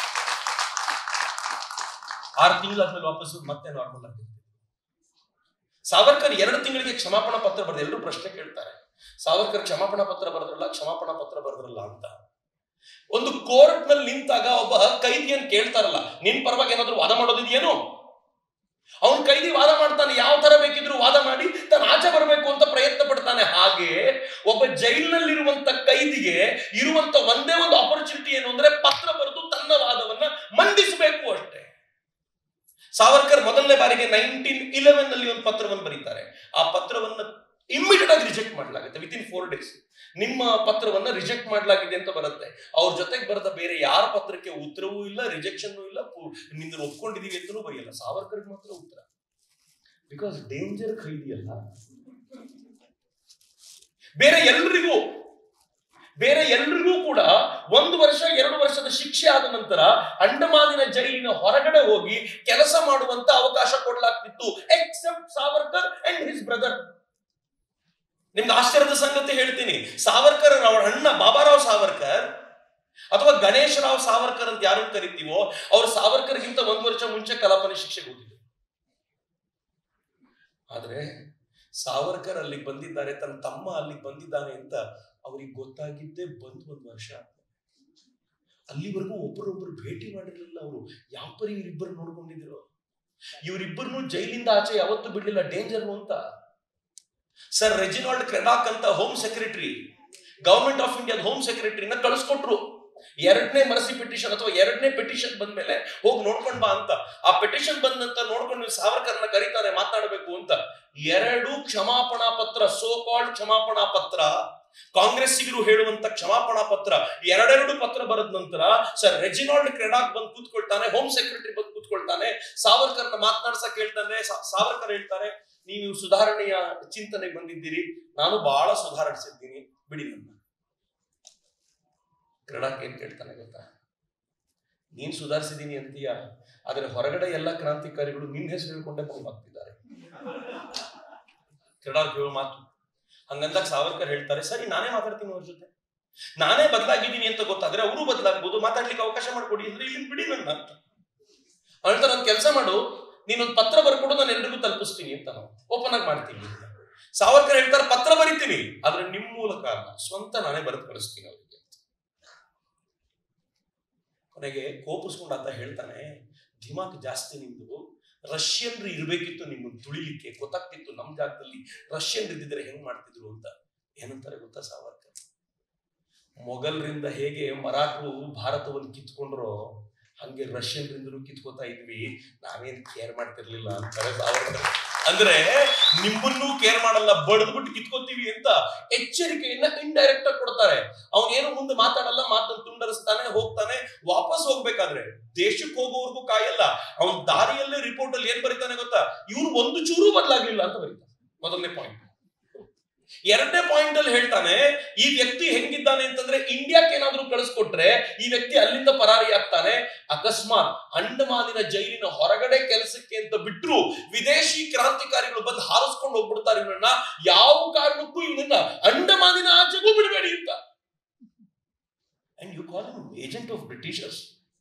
ಆರು ತಿಂಗಳಾದ್ಮೇಲೆ ವಾಪಸ್ ಮತ್ತೆ ನಾರ್ಮಲ್ ಆಗುತ್ತೆ ಸಾವರ್ಕರ್ ಎರಡು ತಿಂಗಳಿಗೆ ಕ್ಷಮಾಪಣಾ ಪತ್ರ ಬರೆದ ಎಲ್ಲರೂ ಪ್ರಶ್ನೆ ಕೇಳ್ತಾರೆ ಸಾವರ್ಕರ್ ಕ್ಷಮಾಪಣಾ ಪತ್ರ ಬರೆದ್ರಲ್ಲ ಕ್ಷಮಾಪಣಾ ಪತ್ರ ಬರೆದ್ರಲ್ಲ ಅಂತ ಒಂದು ಕೋರ್ಟ್ ನಲ್ಲಿ ನಿಂತಾಗ ಒಬ್ಬ ಕೈದಿಯನ್ ಕೇಳ್ತಾರಲ್ಲ ನಿನ್ ಪರವಾಗಿ ಏನಾದ್ರು ವಾದ ಮಾಡೋದಿದೆಯೇನು ಅವನ್ ಕೈದಿ ವಾದ ಮಾಡ್ತಾನೆ ಯಾವ ತರ ಬೇಕಿದ್ರು ವಾದ ಮಾಡಿ ತಾನು ಆಚೆ ಬರಬೇಕು ಅಂತ ಪ್ರಯತ್ನ ಪಡ್ತಾನೆ ಹಾಗೆ ಒಬ್ಬ ಜೈಲಿನಲ್ಲಿರುವಂತ ಕೈದಿಗೆ ಇರುವಂತ ಒಂದೇ ಒಂದು ಆಪರ್ಚುನಿಟಿ ಏನು ಅಂದ್ರೆ ಪತ್ರ ಬರೆದು ತನ್ನ ವಾದವನ್ನ ಮಂಡಿಸಬೇಕು ಅಷ್ಟೇ ಸಾವರ್ಕರ್ ಮೊದಲನೇ ಬಾರಿಗೆ ನೈನ್ಟೀನ್ ಇಲೆವೆನ್ ನಲ್ಲಿ ಒಂದು ಪತ್ರವನ್ನು ಬರೀತಾರೆ ಆ ಪತ್ರವನ್ನ ಇಮ್ಮಿಡಿಯೇಟ್ ಆಗಿ ರಿಜೆಕ್ಟ್ ಮಾಡಲಾಗುತ್ತೆ ವಿತ್ ಇನ್ ಫೋರ್ ಡೇಸ್ ನಿಮ್ಮ ಪತ್ರವನ್ನ ರಿಜೆಕ್ಟ್ ಮಾಡಲಾಗಿದೆ ಅಂತ ಬರುತ್ತೆ ಅವ್ರ ಜೊತೆಗೆ ಬರೆದ ಬೇರೆ ಯಾರ ಪತ್ರಕ್ಕೆ ಉತ್ತರವೂ ಇಲ್ಲ ರಿಜೆಕ್ಷನ್ ಇಲ್ಲ ಪು- ನಿಂದ ಒಪ್ಕೊಂಡಿದೀವಿ ಅಂತಲೂ ಬರೆಯಲ್ಲ ಸಾವರ್ಕರ್ಗೆ ಮಾತ್ರ ಉತ್ತರ ಬಿಕಾಸ್ ಡೇಂಜರ್ ಖೈದಿಯಲ್ಲ ಬೇರೆ ಎಲ್ರಿಗೂ ಬೇರೆ ಎಲ್ರಿಗೂ ಕೂಡ ಒಂದು ವರ್ಷ ಎರಡು ವರ್ಷದ ಶಿಕ್ಷೆ ಆದ ನಂತರ ಅಂಡಮಾನಿನ ಜೈಲಿನ ಹೊರಗಡೆ ಹೋಗಿ ಕೆಲಸ ಮಾಡುವಂತ ಅವಕಾಶ ಕೊಡಲಾಗ್ತಿತ್ತು except Savarkar and his brother ನಿಮ್ಗೆ ಆಶ್ಚರ್ಯದ ಸಂಗತಿ ಹೇಳ್ತೀನಿ ಸಾವರ್ಕರ್ ಅವರ ಅಣ್ಣ ಬಾಬಾರಾವ್ ಸಾವರ್ಕರ್ ಅಥವಾ ಗಣೇಶ ರಾವ್ ಸಾವರ್ಕರ್ ಅಂತ ಯಾರನ್ನು ಕರಿತೀವೋ ಅವ್ರು ಸಾವರ್ಕರ್ಗಿಂತ ಒಂದು ವರ್ಷ ಮುಂಚೆ ಕಲಾಪನೆ ಶಿಕ್ಷೆಗೆ ಹೋಗಿದ್ರು ಆದ್ರೆ ಸಾವರ್ಕರ್ ಅಲ್ಲಿಗೆ ಬಂದಿದ್ದಾರೆ ತನ್ನ ತಮ್ಮ ಅಲ್ಲಿಗೆ ಬಂದಿದ್ದಾನೆ ಅಂತ ಅವ್ರಿಗೆ ಗೊತ್ತಾಗಿದ್ದೇ ಬಂದು ಒಂದು ವರ್ಷ ಅಲ್ಲಿವರೆಗೂ ಒಬ್ಬರೊಬ್ಬರು ಭೇಟಿ ಮಾಡಿರ್ಲಿಲ್ಲ ಅವರು ಯಾವ ಪರಿ ಇವರಿಬ್ಬರು ನೋಡ್ಕೊಂಡಿದ್ರು ಇವರಿಬ್ಬರನ್ನು ಜೈಲಿಂದ ಆಚೆ ಯಾವತ್ತೂ ಬಿಡ್ಲಿಲ್ಲ ಡೇಂಜರ್ ಅಂತ ಸರ್ ರೆಜಿನಾಲ್ಡ್ ಕ್ರೆಡಾಕ್ ಅಂತ ಹೋಮ್ ಸೆಕ್ರೆಟರಿ ಗವರ್ಮೆಂಟ್ ಆಫ್ ಇಂಡಿಯಾದ ಹೋಮ್ ಸೆಕ್ರೆಟರಿನ ಕಳಿಸ್ಕೊಟ್ರು ಎರಡನೇ ಮರಸಿ ಪಿಟಿಷನ್ ಅಥವಾ ಎರಡನೇ ಪಿಟಿಷನ್ ಬಂದ್ಮೇಲೆ ಹೋಗಿ ನೋಡ್ಕೊಂಡ್ ಬಾ ಅಂತ ಆ ಪಿಟಿಷನ್ ಬಂದಂತ ನೋಡ್ಕೊಂಡು ಸಾವರ್ಕರ್ನ ಕರೀತಾರೆ ಮಾತಾಡಬೇಕು ಅಂತ ಎರಡು ಕ್ಷಮಾಪಣಾ ಪತ್ರ ಸೋ ಕಾಲ್ಡ್ ಕ್ಷಮಾಪಣಾ ಪತ್ರ ಕಾಂಗ್ರೆಸ್ಸಿಗರು ಹೇಳುವಂತ ಕ್ಷಮಾಪಣಾ ಪತ್ರ ಎರಡೆರಡು ಪತ್ರ ಬರೆದ ನಂತರ ಸರ್ ರೆಜಿನಾಲ್ಡ್ ಕ್ರೆಡಾಕ್ ಬಂದು ಕೂತ್ಕೊಳ್ತಾನೆ ಹೋಮ್ ಸೆಕ್ರೆಟರಿ ಬಂದು ಕೂತ್ಕೊಳ್ತಾನೆ ಸಾವರ್ಕರ್ನ ಮಾತನಾಡ್ಸಕ್ ಹೇಳ್ತಾನೆ ಸಾ- ಸಾವರ್ಕರ್ ಹೇಳ್ತಾರೆ ನೀವು ಸುಧಾರಣೆಯ ಚಿಂತನೆಗೆ ಬಂದಿದ್ದೀರಿ ನಾನು ಬಹಳ ಸುಧಾರಿಸಿದ್ದೀನಿ ಬಿಡಿ ನನ್ನ ಕ್ರೆಡಾಕ್ ಏನ್ ಕೇಳ್ತಾನೆ ಗೊತ್ತಾ ನೀನ್ ಸುಧಾರಿಸಿದೀನಿ ಅಂತೀಯ ಆದ್ರೆ ಹೊರಗಡೆ ಎಲ್ಲ ಕ್ರಾಂತಿಕಾರಿಗಳು ನಿನ್ ಹೆಸರು ಹೇಳ್ಕೊಂಡೇ ಬಹುಮಾಗ್ತಿದ್ದಾರೆ ಕ್ರೆಡಾಕ್ ಹೇಳೋ ಮಾತು ಹಂಗಂದಾಗ ಸಾವರ್ಕರ್ ಹೇಳ್ತಾರೆ ಸರಿ ನಾನೇ ಮಾತಾಡ್ತೀನಿ ಅವ್ರ ಜೊತೆ ನಾನೇ ಬದಲಾಗಿದ್ದೀನಿ ಅಂತ ಗೊತ್ತಾದ್ರೆ ಅವರು ಬದಲಾಗ್ಬೋದು ಮಾತಾಡ್ಲಿಕ್ಕೆ ಅವಕಾಶ ಮಾಡ್ಕೊಡಿ ಅಂದ್ರೆ ಇಲ್ಲಿ ಬಿಡಿ ನನ್ನ ಅಂತ ಹೇಳ್ತಾರೆ ಒಂದು ಕೆಲಸ ಮಾಡು ನೀನೊಂದು ಪತ್ರ ಬರ್ಕೊಡು ನಾನು ಎಲ್ರಿಗೂ ತಲುಪಿಸ್ತೀನಿ ಅಂತ ನಾವು ಓಪನ್ ಆಗಿ ಮಾಡ್ತೀನಿ ಅಂತ. ಸಾವರ್ಕರ್ ಹೇಳ್ತಾರೆ ಪತ್ರ ಬರಿತೀನಿ ಆದ್ರೆ ನಿಮ್ ಮೂಲಕ ಅಲ್ಲ ಸ್ವಂತ ನಾನೇ ಬರೆದು ಕಳಿಸ್ತೀನಿ ಅವರಿಗೆ ಕೊನೆಗೆ ಕೋಪಿಸ್ಕೊಂಡು ಆತ ಹೇಳ್ತಾನೆ ಧಿಮಾಕ್ ಜಾಸ್ತಿ ನಿಮ್ದು ರಷ್ಯನ್ರು ಇರ್ಬೇಕಿತ್ತು ನಿಮ್ಮನ್ನು ತುಳಿಲಿಕ್ಕೆ ಗೊತ್ತಾಗ್ತಿತ್ತು ನಮ್ ಜಾಗದಲ್ಲಿ ರಷ್ಯನ್ ಇದ್ದಿದ್ರೆ ಹೆಂಗ್ ಮಾಡ್ತಿದ್ರು ಅಂತ ಏನಂತಾರೆ ಗೊತ್ತಾ ಸಾವರ್ಕರ್ ಮೊಘಲ್ರಿಂದ ಹೇಗೆ ಮರಾಠರು ಭಾರತವನ್ನು ಕಿತ್ಕೊಂಡ್ರೋ ಹಂಗೆ ರಷ್ಯನ್ರಿಂದಲೂ ಕಿತ್ಕೋತಾ ಇದ್ವಿ ನಾವೇನ್ ಕೇರ್ ಮಾಡ್ತಿರ್ಲಿಲ್ಲ ಅಂತಾರೆ ಸಾವರ್ಕರ್ ಅಂದ್ರೆ ನಿಮ್ಮನ್ನೂ ಕೇರ್ ಮಾಡಲ್ಲ ಬಡದ್ಬಿಟ್ಟು ಕಿತ್ಕೋತೀವಿ ಅಂತ ಎಚ್ಚರಿಕೆಯನ್ನ ಇಂಡೈರೆಕ್ಟ್ ಆಗಿ ಕೊಡ್ತಾರೆ ಅವನೇನು ಮುಂದೆ ಮಾತಾಡಲ್ಲ ಮಾತನ್ನು ತುಂಡರಿಸ್ತಾನೆ ಹೋಗ್ತಾನೆ ವಾಪಸ್ ಹೋಗ್ಬೇಕಾದ್ರೆ ದೇಶಕ್ಕೆ ಹೋಗೋವರೆಗೂ ಕಾಯಲ್ಲ ಅವನ್ ದಾರಿಯಲ್ಲೇ ರಿಪೋರ್ಟ್ ಅಲ್ಲಿ ಏನ್ ಬರೀತಾನೆ ಗೊತ್ತಾ ಇವ್ರು ಒಂದು ಚೂರು ಬದಲಾಗ್ಲಿಲ್ಲ ಅಂತ ಬರೀತಾನೆ ಮೊದಲನೇ ಪಾಯಿಂಟ್ ಎರಡನೇ ಪಾಯಿಂಟ್ ಅಲ್ಲಿ ಹೇಳ್ತಾನೆ ಈ ವ್ಯಕ್ತಿ ಹೆಂಗಿದ್ದಾನೆ ಅಂತಂದ್ರೆ ಇಂಡಿಯಾಕ್ಕೆ ಏನಾದ್ರೂ ಕಳಿಸ್ಕೊಟ್ರೆ ಈ ವ್ಯಕ್ತಿ ಅಲ್ಲಿಂದ ಪರಾರಿ ಆಗ್ತಾನೆ ಅಕಸ್ಮಾತ್ ಅಂಡಮಾನಿನ ಜೈಲಿನ ಹೊರಗಡೆ ಕೆಲಸಕ್ಕೆ ಅಂತ ಬಿಟ್ರು ವಿದೇಶಿ ಕ್ರಾಂತಿಕಾರಿಗಳು ಬಂದು ಹಾರಿಸ್ಕೊಂಡು ಹೋಗ್ಬಿಡ್ತಾರೆ ಇವನನ್ನ ಯಾವ ಕಾರಣಕ್ಕೂ ಇವನನ್ನ ಅಂಡಮಾನಿನ ಆಚೆಗೂ ಬಿಡಬೇಡಿ ಅಂತ and you call agent of ಬ್ರಿಟಿಷರ್ಸ್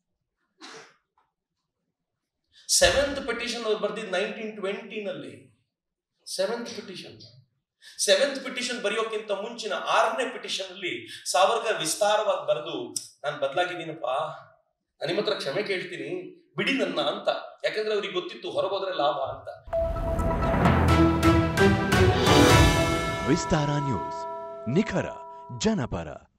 ಸೆವೆಂತ್ ಪಿಟಿಷನ್ ಅವ್ರು ಬರ್ದಿದ್ದು ನೈನ್ಟೀನ್ ಟ್ವೆಂಟಿನಲ್ಲಿ ಸೆವೆಂತ್ ಪಿಟಿಷನ್ ಸೆವೆಂತ್ ಪಿಟಿಷನ್ ಬರೆಯೋಕ್ಕಿಂತ ಮುಂಚಿನ ಆರನೇ ಪಿಟಿಷನ್ ಅಲ್ಲಿ ಸಾವರ್ಕರ್ ವಿಸ್ತಾರವಾಗಿ ಬರೆದು ನಾನು ಬದಲಾಗಿದ್ದೀನಪ್ಪ ನಾನು ನಿಮ್ಮ ಹತ್ರ ಕ್ಷಮೆ ಕೇಳ್ತೀನಿ ಬಿಡಿ ನನ್ನ ಅಂತ ಯಾಕಂದ್ರೆ ಅವ್ರಿಗೆ ಗೊತ್ತಿತ್ತು ಹೊರಗೋದ್ರೆ ಲಾಭ ಅಂತ ವಿಸ್ತಾರ ನ್ಯೂಸ್ ನಿಖರ ಜನಪರ